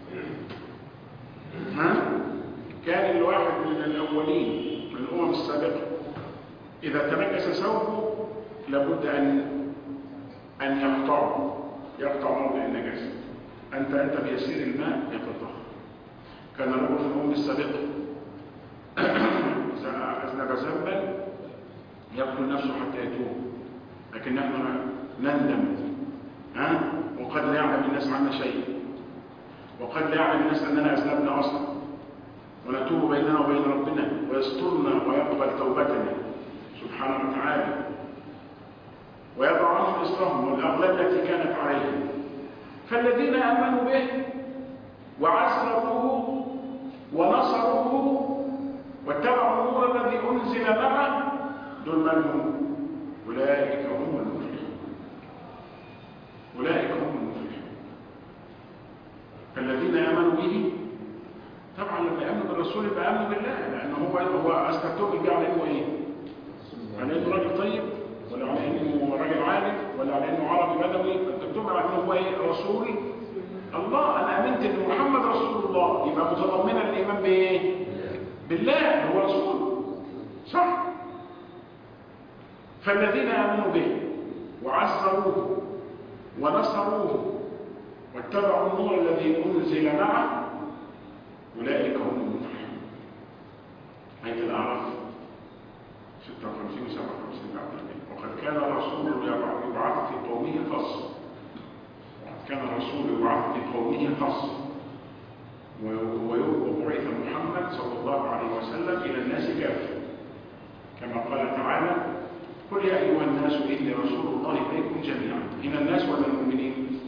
ها؟ كان الواحد من الأولين من الأمم السابقة إذا تنكس ثوبه لابد أن أن يقطعه يقطع موضع النجاسة أنت أنت بيسير الماء يتطهر كان الأمر في الأمم السابقة إذا أذنب ذنبا يقتل نفسه حتى يتوب لكن نحن نندم ها وقد لا يعلم الناس عنا شيء وقد لا يعلم الناس اننا اذنبنا اصلا ونتوب بيننا وبين ربنا ويسترنا ويقبل توبتنا سبحانه وتعالى ويضع عنهم اصرهم والاغلال التي كانت عليهم فالذين امنوا به وعزروه ونصروه واتبعوا النور الذي انزل معه دول من هم أولئك هم المفلحون أولئك هم المفلحون فالذين آمنوا به طبعا لما يأمنوا بالرسول يبقى آمنوا بالله لأنه هو هو أستكتب بيه على إنه إيه؟ على إنه راجل طيب ولا على إنه راجل عالم ولا على إنه عربي بدوي أستكتب على إنه هو إيه؟ رسول الله أنا آمنت إن محمد رسول الله يبقى متضمنا الإيمان بإيه؟ بالله هو رسول صح؟ فالذين آمنوا به وعزروه ونصروه واتبعوا النور الذي أنزل معه أولئك هم المفلحون آية الأعراف 56 و 57 بعد وقد كان الرسول يبعث في قومه خاصة وقد كان الرسول يبعث في قومه خاصة وبعث محمد صلى الله عليه وسلم إلى الناس كافة كما قال تعالى قل يا أيها الناس إني رسول الله إليكم جميعا هنا الناس ولا المؤمنين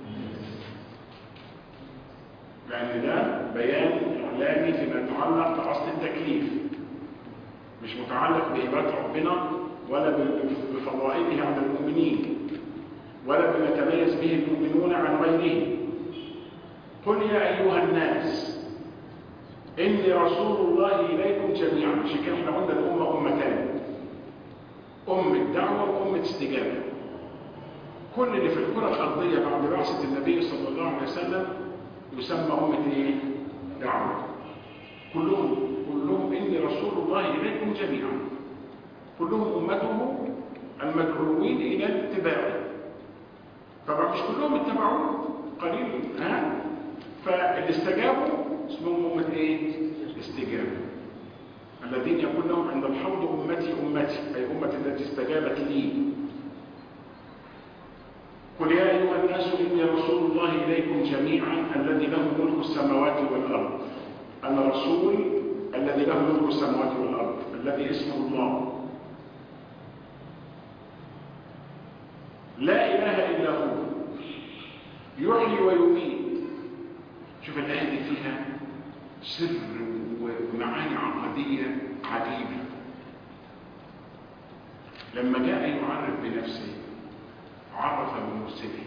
لأن ده بيان إعلامي فيما يتعلق بأصل التكليف مش متعلق بإبادة ربنا ولا بفضائله على المؤمنين ولا بما تميز به المؤمنون عن غيرهم قل يا أيها الناس إني رسول الله إليكم جميعا عشان كده احنا قلنا الأمة أمتان أم الدعوة وأم استجابة كل اللي في الكرة الأرضية بعد بعثة النبي صلى الله عليه وسلم يسمى أمة إيه؟ دعوة كلهم كلهم إني رسول الله إليكم جميعا كلهم أمته المدعوين إلى اتباعه طبعا مش كلهم اتبعوه قليل ها فاللي استجابوا اسمهم أمة إيه؟ استجابة الذين يقول لهم عند الحوض أمتي أمتي أي أمة التي استجابت لي قل يا أيها الناس إني رسول الله إليكم جميعا الذي له ملك السماوات والأرض أنا رسول الذي له ملك السماوات والأرض الذي اسمه الله لا إله إلا هو يحيي ويميت شوف الآية دي فيها سر ومعاني عقدية عجيبة لما جاء يعرف بنفسه عرف بمرسله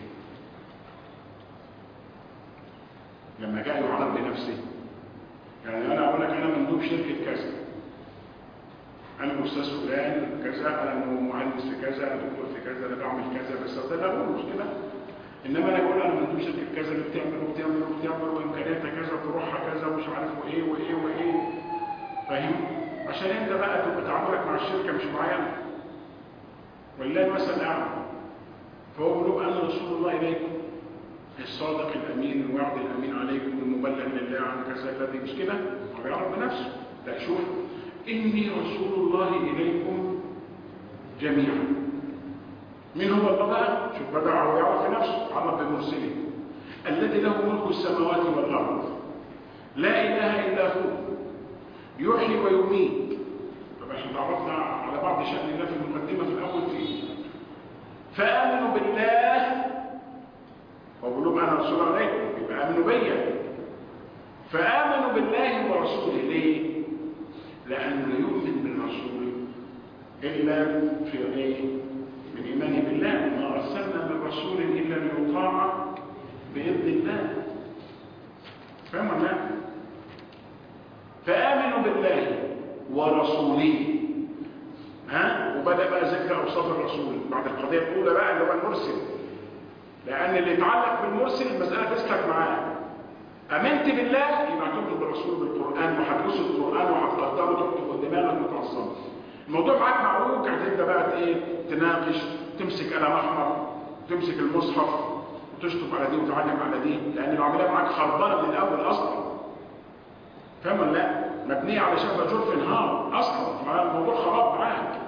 لما جاء يعرف بنفسه يعني انا اقول لك انا مندوب شركه كذا انا استاذ فلان كذا انا مهندس في كذا انا دكتور في كذا انا بعمل كذا بس ده لا اقول مش كده انما انا اقول انا مندوب شركه كذا اللي بتعمل وبتعمل وبتعمل وامكانياتها كذا وطروحها كذا ومش عارف وايه وايه وايه فاهم عشان انت بقى تبقى تعاملك مع الشركه مش معايا ولله المثل الاعلى فهو بيقول انا رسول الله اليكم الصادق الامين الوعد الامين عليكم المبلغ لله عن كذا الذي مش كده هو بيعرف بنفسه لا شوف اني رسول الله اليكم جميعا مين هو الله بقى شوف بدا هو يعرف بنفسه عرف بمرسله الذي له ملك السماوات والارض لا اله الا هو يحيي ويميت طب احنا تعرفنا على بعض شان الله في المقدمه في الاول فيه فآمنوا بالله وأقول لهم أنا رسول عليكم يبقى آمنوا بيا فآمنوا بالله ورسوله ليه؟ لأنه يؤمن بالرسول إلا في إيه؟ من إيمانه بالله ما أرسلنا من رسول إلا ليطاع بإذن الله فاهم ولا لا؟ فآمنوا بالله ورسوله ها وبدا بقى ذكر اوصاف الرسول بعد القضيه الاولى بقى اللي هو المرسل لان اللي يتعلق بالمرسل المساله تسلك معاه امنت بالله يبقى تؤمن بالرسول بالقران وهتدرس القران وهتقدره تكتب دماغك وتعصبه الموضوع معاك معروف هتبدا بقى ايه تناقش تمسك قلم احمر تمسك المصحف وتشطب على دي وتعلم على دي لان العمليه معاك خربانه من الاول اصلا فاهم ولا لا مبنيه على شبه جرف نهار اصلا الموضوع خراب معاك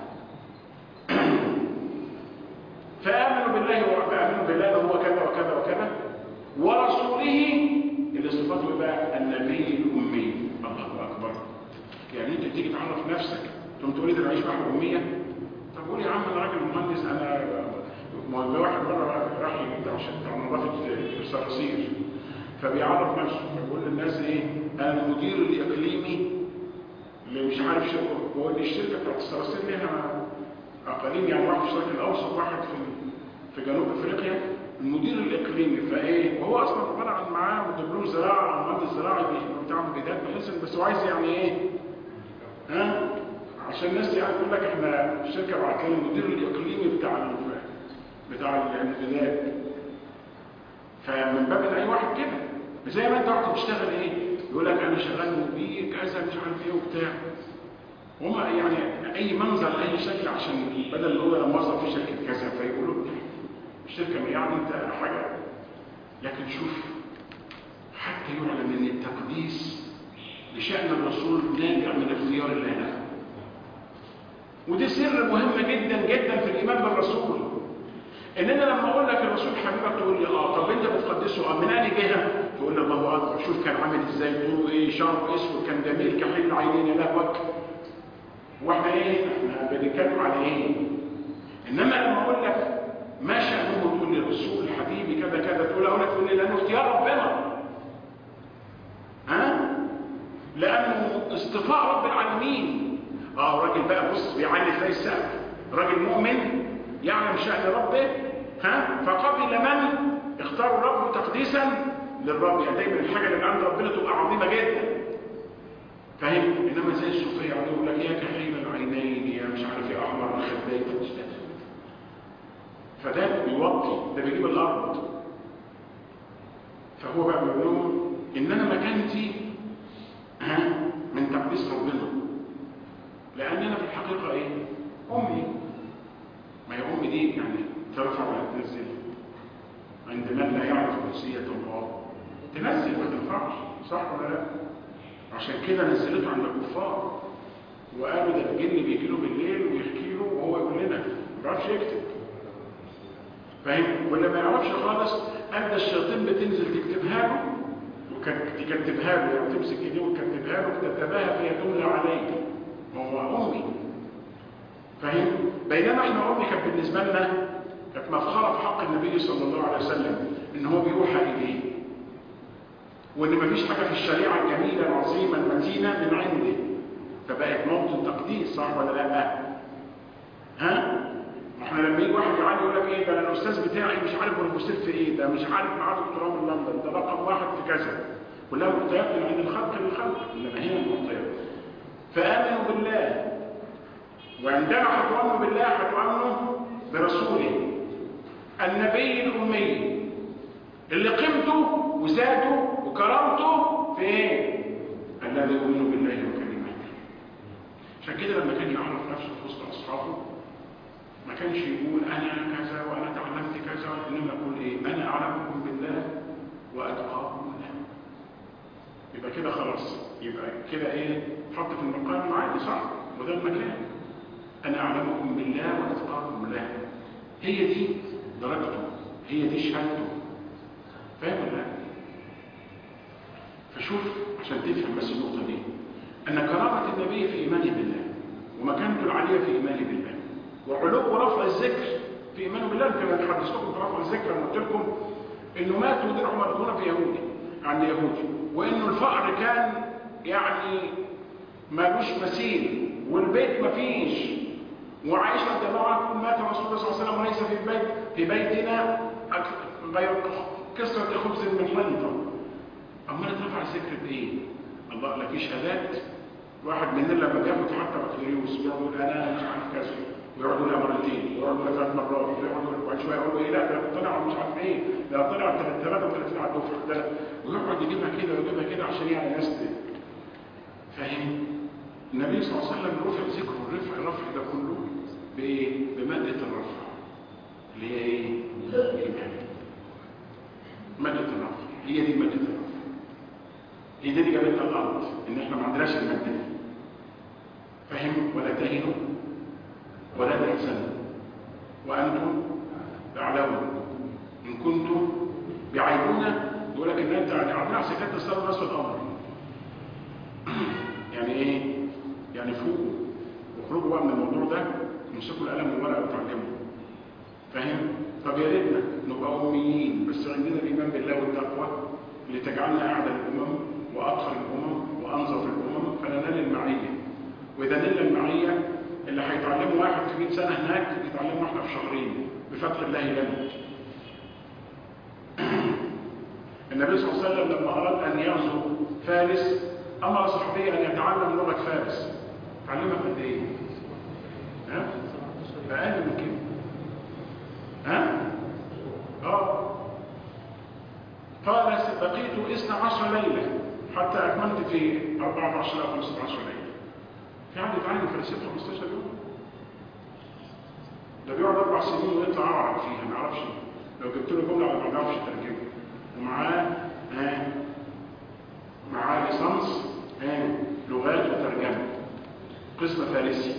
فآمنوا بالله وآمنوا بالله هو كذا وكذا وكذا ورسوله اللي صفاته بقى النبي الأمي الله أكبر يعني أنت تيجي تعرف نفسك ثم تقول لي ده أعيش معاك أمية طب قول يا عم أنا راجل مهندس أنا ما واحد مرة راح عشان بتاع نظافة الصراصير فبيعرف نفسه فبيقول للناس إيه أنا المدير الإقليمي اللي مش عارف شركة هو اللي الشركة بتاعت الصراصير ليها أقاليم يعني واحد في الشرق الأوسط واحد في في جنوب أفريقيا المدير الإقليمي فإيه وهو أصلا عبارة عن معاه دبلوم زراعة أو مهندس زراعي بتاع مبيدات بحيث بس هو عايز يعني إيه ها عشان الناس يعني تقول لك إحنا الشركة بعت لنا المدير الإقليمي بتاع ال بتاع المبيدات فمن باب إن أي واحد كده زي ما أنت واحد بتشتغل إيه يقول لك أنا شغال مدير كذا مش عارف إيه وبتاع هما يعني اي منظر لاي شكل عشان بدل اللي هو موظف في شركه كذا فيقولوا الشركه يعني انت حاجه لكن شوف حتى يعلم ان التقديس لشان الرسول نابع من اختيار الله له ودي سر مهمه جدا جدا في الايمان بالرسول ان انا لما اقول لك الرسول حبيبك تقول لي اه طب انت بتقدسه اه من انهي جهه تقول لي الله اكبر شوف كان عامل ازاي طوله ايه شعره اسود كان جميل كحيل العينين له وجه واحنا ايه احنا بنتكلم على ايه انما لما اقول لك ما شأنه تقول لي الرسول حبيبي كذا كذا تقول اقول لك تقول لي لانه اختيار ربنا ها لانه اصطفاء رب العالمين اه راجل بقى بص بيعلي زي السقف راجل مؤمن يعلم شأن ربه ها فقبل من اختار الرب تقديسا للرب يعني دايما الحاجه اللي عند ربنا تبقى عظيمه جدا فاهم انما زي الصوفيه يقعد يقول لك يا كحيل العينين يا مش عارف يا احمر الخدين فده بيوطي ده بيجيب الارض فهو بقى بيقول لهم ان انا مكانتي ها من تقديس ربنا لان انا في الحقيقه ايه أمي ما هي أم دي يعني ترفع ولا تنزل عند من لا يعرف نفسية الله تنزل ما تنفعش صح ولا لا عشان كده نزلته عند الكفار وقالوا ده الجن بيجي له بالليل ويحكي له وهو يقول لنا ما بيعرفش يكتب فاهم واللي ما يعرفش خالص قال ده الشياطين بتنزل تكتبها له وكانت تكتبها له يعني تمسك ايديه وتكتبها له كتبها فهي تملى عليه هو امي فاهم بينما احنا امي كانت بالنسبه لنا كانت مفخره في حق النبي صلى الله عليه وسلم ان هو بيوحى اليه وان مفيش حاجه في الشريعه الجميله العظيمه المتينه من عنده فبقت موطن تقديس صح ولا لا ها ما احنا لما يجي واحد يعاني يقول لك ايه ده انا الاستاذ بتاعي مش عارف انا بصير في ايه ده مش عارف معاه دكتوراه من لندن ده رقم واحد في كذا كلها معطيات من عند الخلق للخلق انما هنا المعطيات فامنوا بالله وعندما هتؤمنوا بالله هتؤمنوا برسوله النبي الامي اللي قيمته وزاده وكرامته في ايه الذي يؤمن بالله وكلماته عشان كده لما كان يعرف نفسه في وسط اصحابه ما كانش يقول انا كذا وانا تعلمت كذا انما يقول ايه انا اعلمكم بالله واتقاكم له يبقى كده خلاص يبقى كده ايه حط في المقام العالي صح وده المكان انا اعلمكم بالله واتقاكم له هي دي درجته هي دي شهادته فاهم ولا لا فشوف عشان تفهم بس النقطه دي ان كرامه النبي في ايمانه بالله ومكانته العاليه في ايمانه بالله وعلو رفع الذكر في ايمانه بالله كما تحدث لكم في رفع الذكر لما قلت لكم انه مات ودرعه مرضونه في يهودي عند يهودي وانه الفقر كان يعني مالوش مثيل والبيت مفيش وعائشه رضي الله عنها تقول مات رسول الله صلى الله عليه وسلم وليس في البيت في بيتنا غير كسرة خبز من حنطة أما ترفع الذكر بإيه؟ الله لك في شهادات واحد مننا لما بياخد حتى بكالوريوس بيقعد يقول انا مش عارف كذا ويقعد يقولها مرتين ويقعد يقولها ثلاث مرات ويقعد يقول بعد شويه يقول ايه لا ده طلع مش عارف ايه ده طلع 33 على الدفعه ده ويقعد يجيبها كده ويجيبها كده عشان يعني الناس فاهم النبي صلى الله عليه وسلم رفع ذكره الرفع الرفع ده كله بايه؟ بمادة الرفع اللي هي ايه؟ الايمان مادة الرفع هي دي مادة الرفع هي دي اللي جابتنا الارض ان احنا ما عندناش المادة دي فاهم ولا تهنوا ولا تحزنوا وانتم تعلمون ان كنتم بعيبونا يقول لك ان انت يعني عندنا سكات تستر الناس الامر يعني ايه يعني فوقوا واخرجوا بقى من الموضوع ده امسكوا القلم والورقه وتعلموا فاهم طب يا ريتنا نبقى اميين بس عندنا الايمان بالله والتقوى اللي تجعلنا اعلى الامم واطهر الامم وانظف الامم فننال المعيه واذا نلنا المعيه اللي هيتعلموا واحد في 100 سنه هناك يتعلموا احنا في شهرين بفتح الله لنا النبي صلى الله عليه وسلم لما اراد ان يغزو فارس امر صحابيه ان يتعلم لغه فارس تعلمها قد ايه ها اقل من كده ها اه قال بقيت اثنى عشر ليله حتى اكملت في 14 او 15 ليله في حد يتعلم فارسيه 15 يوم ده بيقعد اربع سنين ويطلع اعرف فيها ما يعرفش لو جبت له جمله ما بيعرفش يترجمها ومعاه ها معاه ليسانس ها لغات وترجمه قسم فارسي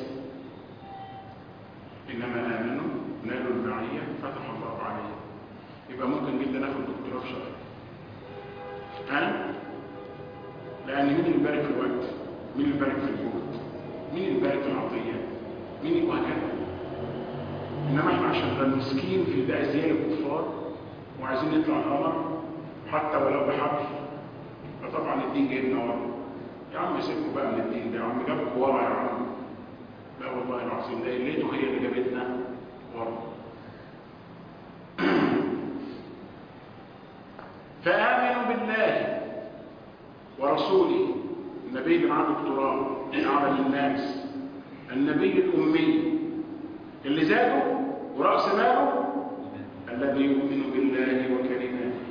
انما امنوا نالوا المعيه فتح الله عليهم يبقى ممكن جدا اخد دكتوراه في شهر ها لان مين اللي بارك في الوقت مين اللي بارك في الجهد مين اللي بارك في العطيه مين وهكذا انما احنا عشان مسكين في ده ازياء الكفار وعايزين نطلع القمر حتى ولو بحبل فطبعا الدين جايبنا ورا يا عم سيبكوا بقى من الدين ده يا عم جابكوا ورا يا عم لا والله العظيم ده قلته هي اللي جابتنا ورا فآمنوا بالله ورسوله النبي اللي معاه دكتوراه من أعلم الناس النبي الأمي اللي زاده ورأس ماله الذي يؤمن بالله وكلماته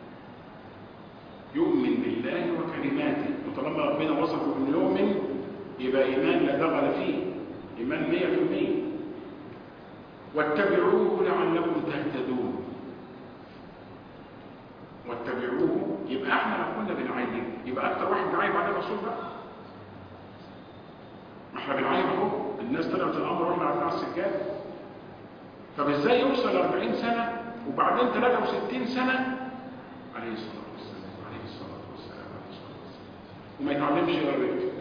يؤمن بالله وكلماته وطالما ربنا وصفه انه يؤمن يبقى ايمان لا دخل فيه ايمان 100% واتبعوه لعلكم تهتدون واتبعوه يبقى احنا لو كنا بنعيب يبقى اكتر واحد بيعيب عليه الرسول بقى ما احنا بنعيب اهو الناس طلعت الامر واحنا قاعدين على السجاد طب ازاي يوصل 40 سنه وبعدين 63 سنه عليه الصلاه والسلام عليه الصلاه والسلام عليه الصلاه والسلام وما يتعلمش غير يكتب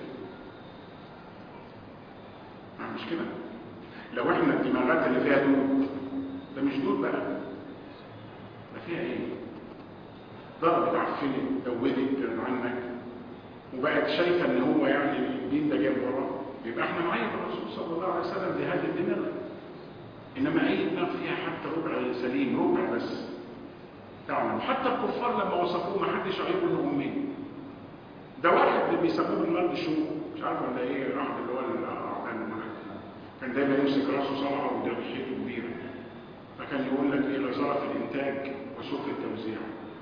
ما مش كده لو احنا الدماغات اللي فيها دود ده مش دود بقى ده فيها ايه ضربت عفنت دوبت عنك وبقت شايفه ان هو يعني الدين ده جاي وراه يبقى احنا معين الرسول صلى الله عليه وسلم بهذه الدماغ انما اي دماغ فيها حتى ربع سليم ربع بس تعلم حتى الكفار لما وصفوه ما حدش عيبه انه امي ده واحد اللي بيسموه بالمرض شو مش عارف ولا ايه راح اللي هو العقل كان دايما يمسك راسه صلعه ودرجته كبيره فكان يقول لك ايه غزاره في الانتاج وسوق التوزيع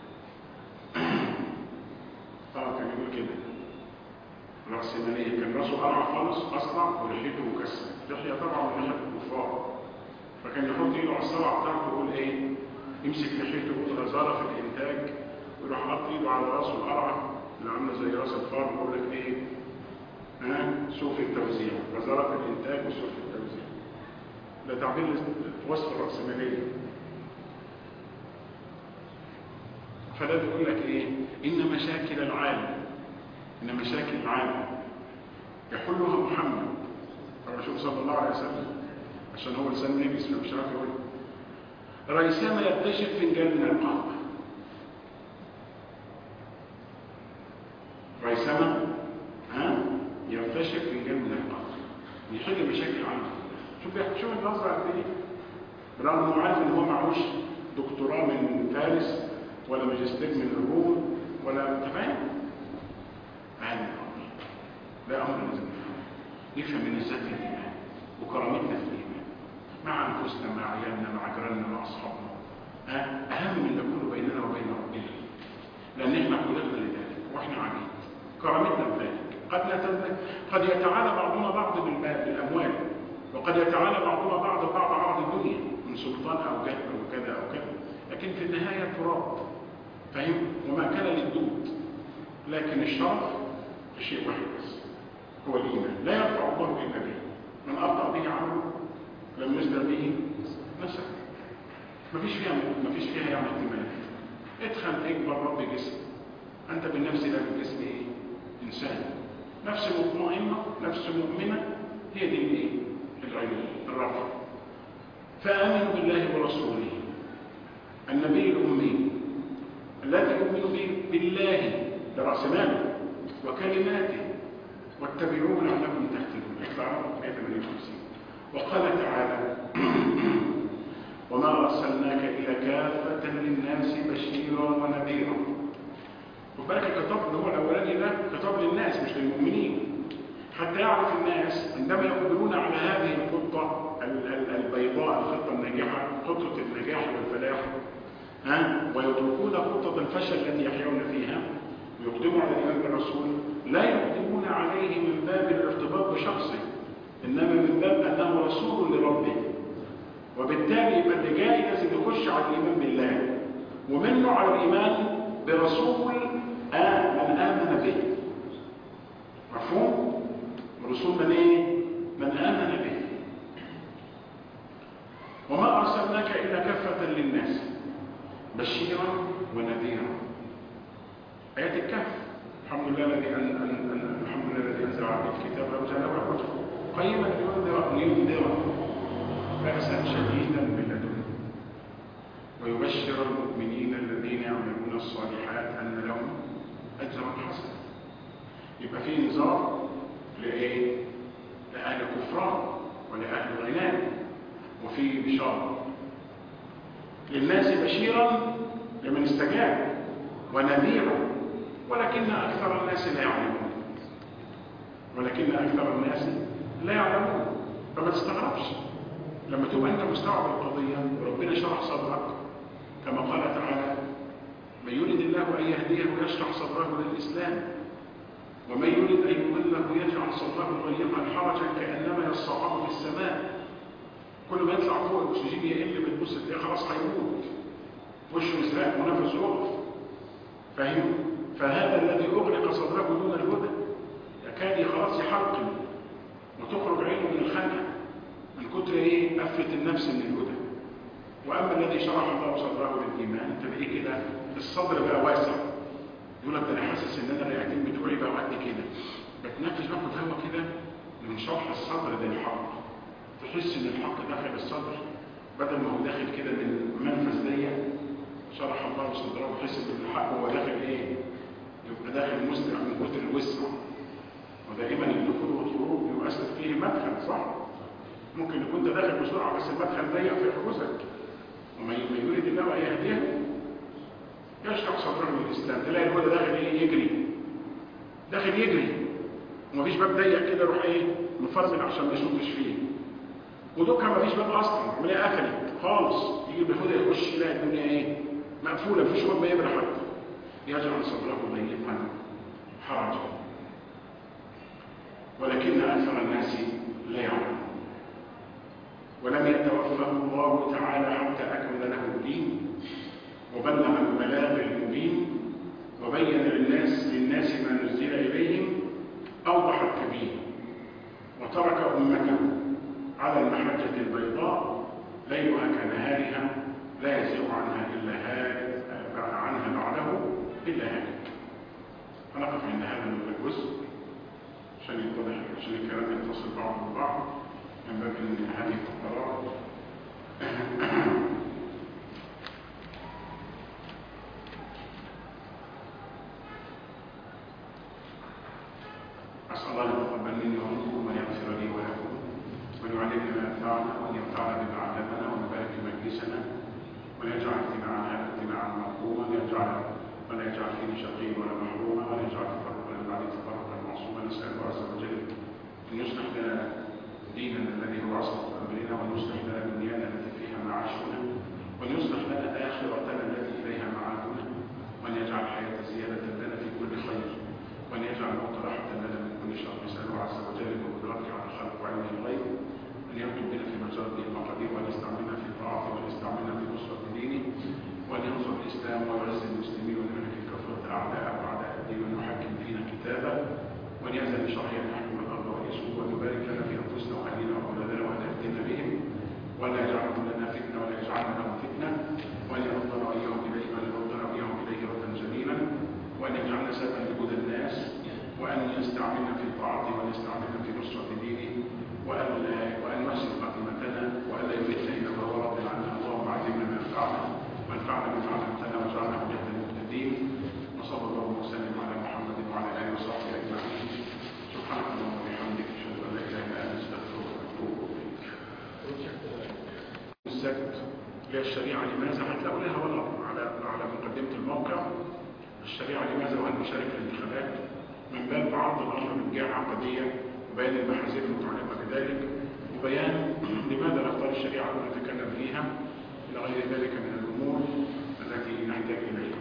اه كان يقول كده رأسمالية كان راسه قرع خالص أسرع ولحيته مكسر لحية طبعا من لحية الكفار فكان يحط ايده على الصلع بتاعته ويقول ايه يمسك لحيته ويقول غزارة في الإنتاج ويروح حاط ايده على راسه القرعة اللي عاملة زي راس الفار ويقول لك ايه ها سوف التوزيع غزارة في الإنتاج وسوف التوزيع ده تعبير وصف الرأسمالية فده بيقول لك ايه ان مشاكل العالم ان مشاكل العالم يحلها محمد الرسول صلى الله عليه وسلم عشان هو لسان النبي اسمه مش عارف يقول رئيسما يكتشف فنجان من القهوه رئيسما ها يكتشف فنجان من القهوه يحل مشاكل العالم شوف شوف النظره قد ايه برغم انه عارف ان هو معهوش دكتوراه من فارس ولا ماجستير من الروم ولا انت فاهم؟ هذا الامر ده امر لازم نفهمه نفهم من ذات الايمان وكرامتنا في الايمان مع انفسنا مع عيالنا مع جيراننا مع اصحابنا اهم من ده كله بيننا وبين ربنا لان احنا خلقنا لذلك واحنا عبيد كرامتنا بذلك قد نتملك قد يتعالى بعضنا بعض بالمال بالاموال وقد يتعالى بعضنا بعض بعض عرض الدنيا من سلطان او جهل او كذا او كذا لكن في النهايه تراب فاهم وما كان للدود لكن الشرف شيء واحد بس هو الايمان لا يرفع الله الا به من ابطا به عمله لم يصدر به نسب مفيش فيها مفيش فيها يعني احتمالات ادخل اكبر رب جسم انت بالنفس لا بالجسم ايه انسان نفس مطمئنه نفس مؤمنه هي دي الايه العلم الرفع فامنوا بالله ورسوله النبي الامي الذي يؤمن به بالله لراس ماله وكلماته واتبعوه لعلكم تهتدون اقرأوا آية 58 وقال تعالى وما أرسلناك إلا كافة للناس بشيرا ونذيرا خد بالك الخطاب اللي هو الأولاني ده خطاب للناس مش للمؤمنين حتى يعرف الناس عندما يقبلون على هذه الخطة البيضاء الخطة الناجحة خطة النجاح والفلاح ها ويتركون خطة الفشل التي يحيون فيها ويقدموا على الإيمان بالرسول لا يقدمون عليه من باب الارتباط بشخصه إنما من باب أنه رسول لربه وبالتالي يبقى اللي جاي لازم يخش على الإيمان بالله ومنه على الإيمان برسول آه من آمن به مفهوم؟ رسول من إيه؟ من آمن به وما أرسلناك إلا كافة للناس بشيرا ونذيرا آيات الكهف الحمد لله الذي أن أن أن الحمد لله الذي أنزل عليه الكتاب وجعله حجة قيما لينذر لينذر بأسا شديدا من لدنه ويبشر المؤمنين الذين يعملون الصالحات أن لهم أجرا حسنا يبقى في نظام لإيه؟ لأهل كفران ولأهل غنان وفي بشارة للناس بشيرا لمن استجاب ونذيرا ولكن أكثر الناس لا يعلمون ولكن أكثر الناس لا يعلمون فما تستغربش لما تبقى أنت مستوعب القضية وربنا شرح صدرك كما قال تعالى من يريد الله أن يهديه يشرح صدره للإسلام ومن يريد أن يضله يجعل صدره ضيقا حرجا كأنما يصعد في السماء كل ما يطلع فوق الاكسجين يقل بتبص تلاقيه خلاص هيموت وشه يزرق ونفسه يقف فاهم فهذا الذي اغلق صدره دون الهدى يكاد خلاص يحلقم وتخرج عينه من الخنقه من كتر ايه قفله النفس من الهدى واما الذي شرح الله صدره للايمان تلاقيه كده الصدر بقى واسع يقول لك ده انا حاسس ان انا الرئتين بتوعي بقى قد كده بتنفس باخد هوا كده من شرح الصدر للحق تحس ان الحق داخل الصدر بدل ما هو داخل كده من منفذ ضيق شرح الله صدره وتحس ان الحق هو داخل ايه يبقى داخل مسرع من كتر الوسع ودائما الدخول والخروج يؤثر فيه مدخل صح ممكن يكون ده داخل بسرعه بس المدخل ضيق فيحرزك وما يريد الله ان يهديه يشرح صدره للاسلام تلاقي الهدى داخل ايه يجري داخل يجري ومفيش باب ضيق كده يروح ايه مفرمل عشان ما يصدش فيه ودوكها مفيش باب اصلا عمليه قفلت خالص يجي بالهدى يخش يلاقي الدنيا ايه مقفوله مفيش باب يبرى حتى يجعل صدره ضيقا حرجا ولكن اكثر الناس لا يعلمون ولم يتوفه الله تعالى حتى اكمل له الدين وبلغ البلاغ المبين وبين للناس للناس ما نزل اليهم اوضح الكبير وترك امته على المحجه البيضاء ليلها كنهارها لا يزيغ عنها الا هالك عنها بعده الا هالك فنقف عند هذا الجزء عشان يتضح عشان الكلام يتصل بعضه ببعض من باب ان هذه الفقرات أسأل الله أن يتقبل مني ومنكم وأن يغفر لي ولكم وأن يعلمنا ما ينفعنا وأن ينفعنا بما علمنا وأن يبارك في مجلسنا وأن يجعل اجتماعنا هذا اجتماعا مرحوما وأن يجعل ولا يجعل فيه شقي ولا محروما ولا يجعل تفرقا بعد تفرقا معصوما نسأل الله عز وجل أن يصلح لنا ديننا الذي هو عصمة أمرنا وأن يصلح لنا دنيانا التي فيها معاشنا وأن يصلح لنا آخرتنا التي إليها معادنا وأن يجعل الحياة زيادة لنا في كل خير وأن يجعل الموت راحة لنا من كل شر نسأله عز وجل بقدرته على الخلق وعلمه الغيب أن يكتب بنا في مجرد المقادير وأن يستعملنا في طاعته وأن يستعملنا في نصرة دينه وأن ينصر الإسلام ويعز المسلمين وأن يهلك كفرة الأعداء وأعداء الدين وأن يحكم فينا كتابه وأن يأذن بشرعه أن يحكم الأرض ويسوء وأن يبارك لنا في أنفسنا وأهلنا وأولادنا وأن يهدنا بهم وأن لا يجعلهم لنا فتنة ولا يجعلنا لهم فتنة وأن يردنا وإياهم إليه وأن يردنا وإياهم إليه ردا جميلا وأن يجعلنا سببا لهدى الناس وأن يستعملنا في طاعته وأن يستعملنا في نصرة دينه وأن وأن يحسن خاتمتنا وأن لا يمتنا إلا وهو راض عنا اللهم علمنا ما ينفعنا وانفعنا بما علمتنا واجعلنا هداة المهتدين وصلى الله وسلم على محمد وعلى آله وصحبه أجمعين سبحانك اللهم وبحمدك أشهد أن لا إله إلا أنت أستغفرك وأتوب إليك السبت هي الشريعة لماذا هتلاقوا لها ولا على على مقدمة الموقع الشريعة لماذا وهل نشارك في الانتخابات من باب عرض الأمر من جهة عقدية وبيان المحاذير المتعلقة بذلك وبيان لماذا نختار الشريعة ونتكلم فيها إلى غير ذلك من الأمور التي نحتاج إليها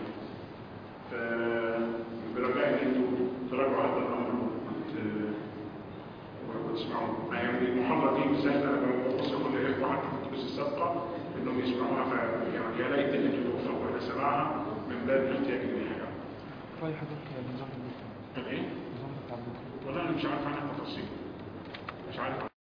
فبرجاء أن أنتم تراجعوا هذا الأمر وت- وتسمعوا يعني المحاضرة دي بالذات أنا بوصي كل الإخوة حتى في الدروس السابقة إنهم يسمعوها فيعني يا ليت أن توفقوا إلى سماعها من باب الاحتياج إليها. رأي حضرتك يا نظام البكرة الإيه؟ نظام بتاع البكرة والله أنا مش عارف عنها تفاصيل. مش عارف